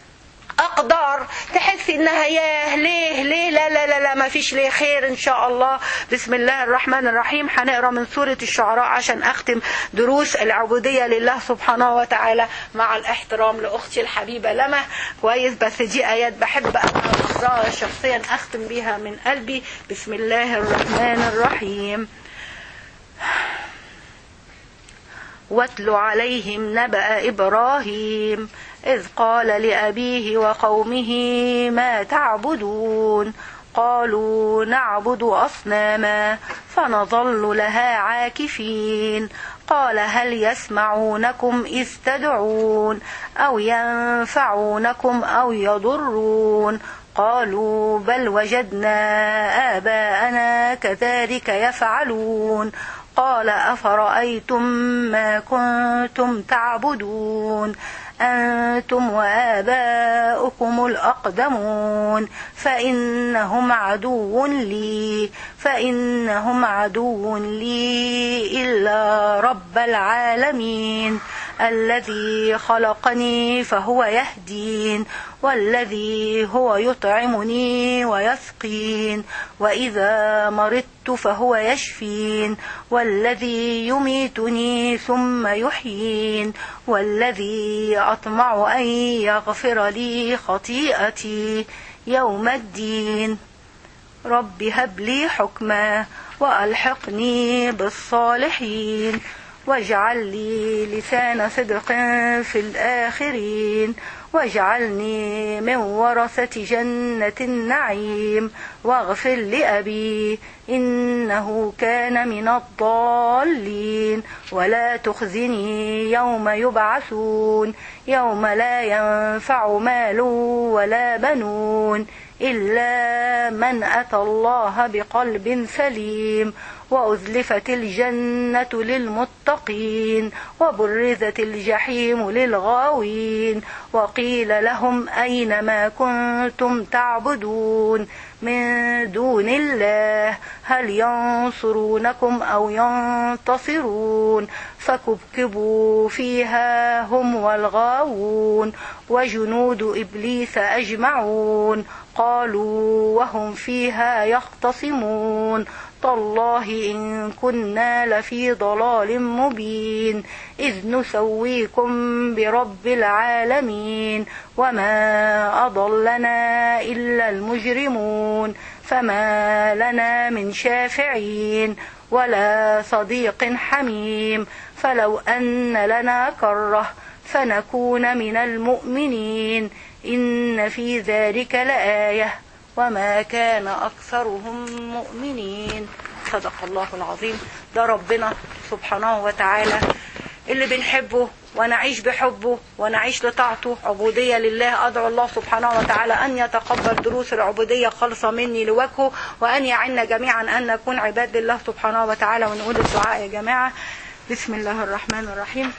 اقدار تحسي انها ياه ليه ليه لا لا لا لا ما فيش ليه خير ان شاء الله بسم الله الرحمن الرحيم هنقرا من سوره الشعراء عشان اختم دروس العبوديه لله سبحانه وتعالى مع الاحترام لاختي الحبيبه لما كويس بس دي ايات بحب اقراها شخصيا اختم بيها من قلبي بسم الله الرحمن الرحيم واتل عليهم نبأ إبراهيم إذ قال لأبيه وقومه ما تعبدون قالوا نعبد أصناما فنظل لها عاكفين قال هل يسمعونكم إذ تدعون أو ينفعونكم أو يضرون قالوا بل وجدنا آباءنا كذلك يفعلون قال أفرأيتم ما كنتم تعبدون أنتم وآباؤكم الأقدمون فإنهم عدو لي فإنهم عدو لي إلا رب العالمين الذي خلقني فهو يهدين والذي هو يطعمني ويسقين وإذا مرضت فهو يشفين والذي يميتني ثم يحيين والذي أطمع أن يغفر لي خطيئتي يوم الدين رب هب لي حكما وألحقني بالصالحين واجعل لي لسان صدق في الآخرين واجعلني من ورثة جنة النعيم واغفر لأبي إنه كان من الضالين ولا تخزني يوم يبعثون يوم لا ينفع مال ولا بنون إلا من أتى الله بقلب سليم وأزلفت الجنة للمتقين وبرزت الجحيم للغاوين وقيل لهم أين ما كنتم تعبدون من دون الله هل ينصرونكم أو ينتصرون فكبكبوا فيها هم والغاوون وجنود إبليس أجمعون قالوا وهم فيها يختصمون تالله إن كنا لفي ضلال مبين إذ نسويكم برب العالمين وما أضلنا إلا المجرمون فما لنا من شافعين ولا صديق حميم فلو أن لنا كرة فنكون من المؤمنين إن في ذلك لآية وما كان أكثرهم مؤمنين صدق الله العظيم ده ربنا سبحانه وتعالى اللي بنحبه ونعيش بحبه ونعيش لطاعته عبودية لله أدعو الله سبحانه وتعالى أن يتقبل دروس العبودية خالصة مني لوجهه وأن يعنا جميعا أن نكون عباد لله سبحانه وتعالى ونقول الدعاء يا جماعة بسم الله الرحمن الرحيم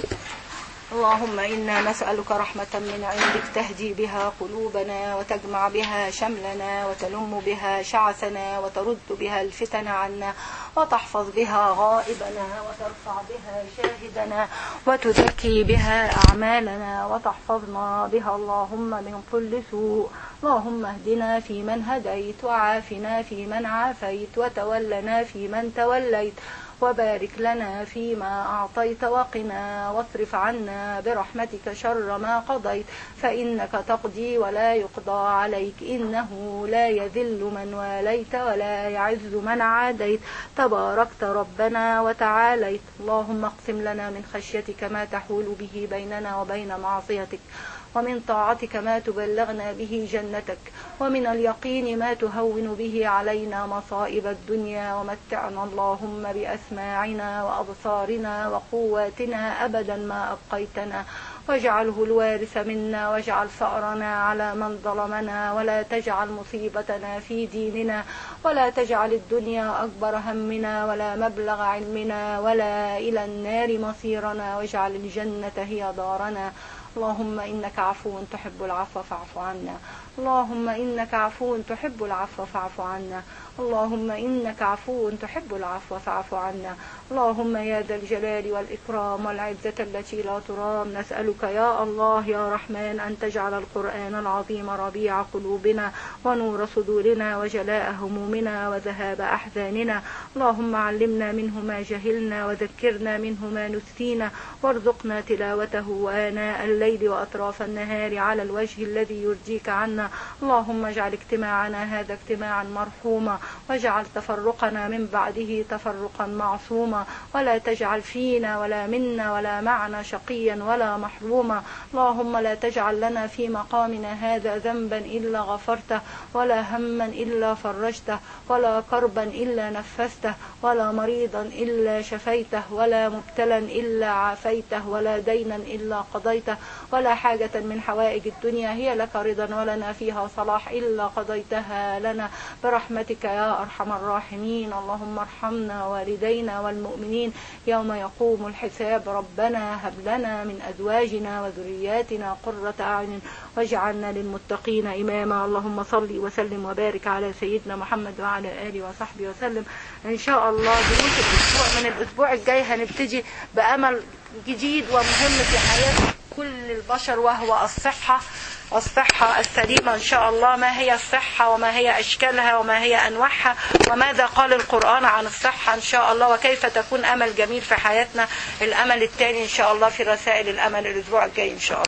اللهم إنا نسألك رحمة من عندك تهدي بها قلوبنا وتجمع بها شملنا وتلم بها شعثنا وترد بها الفتن عنا وتحفظ بها غائبنا وترفع بها شاهدنا وتزكي بها أعمالنا وتحفظنا بها اللهم من كل سوء اللهم اهدنا فيمن هديت وعافنا فيمن عافيت وتولنا فيمن توليت وبارك لنا فيما أعطيت وقنا واصرف عنا برحمتك شر ما قضيت فإنك تقضي ولا يقضى عليك إنه لا يذل من واليت ولا يعز من عاديت تباركت ربنا وتعاليت اللهم اقسم لنا من خشيتك ما تحول به بيننا وبين معصيتك ومن طاعتك ما تبلغنا به جنتك ومن اليقين ما تهون به علينا مصائب الدنيا ومتعنا اللهم بأسماعنا وأبصارنا وقواتنا أبدا ما أبقيتنا واجعله الوارث منا واجعل ثأرنا على من ظلمنا ولا تجعل مصيبتنا في ديننا ولا تجعل الدنيا أكبر همنا ولا مبلغ علمنا ولا إلى النار مصيرنا واجعل الجنة هي دارنا اللهم إنك عفو تحب العفو فاعف عنا اللهم إنك عفو تحب العفو فاعف عنا اللهم إنك عفو تحب العفو فاعف عنا اللهم يا ذا الجلال والإكرام والعزة التي لا ترام نسألك يا الله يا رحمن أن تجعل القرآن العظيم ربيع قلوبنا ونور صدورنا وجلاء همومنا وذهاب أحزاننا اللهم علمنا منه ما جهلنا وذكرنا منه ما نسينا وارزقنا تلاوته آناء الليل وأطراف النهار على الوجه الذي يرضيك عنا اللهم اجعل اجتماعنا هذا اجتماعا مرحوما واجعل تفرقنا من بعده تفرقا معصوما ولا تجعل فينا ولا منا ولا معنا شقيا ولا محروما اللهم لا تجعل لنا في مقامنا هذا ذنبا إلا غفرته ولا هما إلا فرجته ولا كربا إلا نفسته ولا مريضا إلا شفيته ولا مبتلا إلا عافيته ولا دينا إلا قضيته ولا حاجة من حوائج الدنيا هي لك رضا ولنا فيها صلاح إلا قضيتها لنا برحمتك يا أرحم الراحمين اللهم ارحمنا والدينا والمؤمنين يوم يقوم الحساب ربنا هب لنا من أزواجنا وذرياتنا قرة أعين واجعلنا للمتقين إماما اللهم صل وسلم وبارك على سيدنا محمد وعلى آله وصحبه وسلم إن شاء الله دروس الأسبوع من الأسبوع الجاي هنبتدي بأمل جديد ومهم في حياة كل البشر وهو الصحة الصحة السليمة إن شاء الله ما هي الصحة وما هي أشكالها وما هي أنواعها وماذا قال القرآن عن الصحة إن شاء الله وكيف تكون أمل جميل في حياتنا الأمل الثاني إن شاء الله في رسائل الأمل الأسبوع الجاي إن شاء الله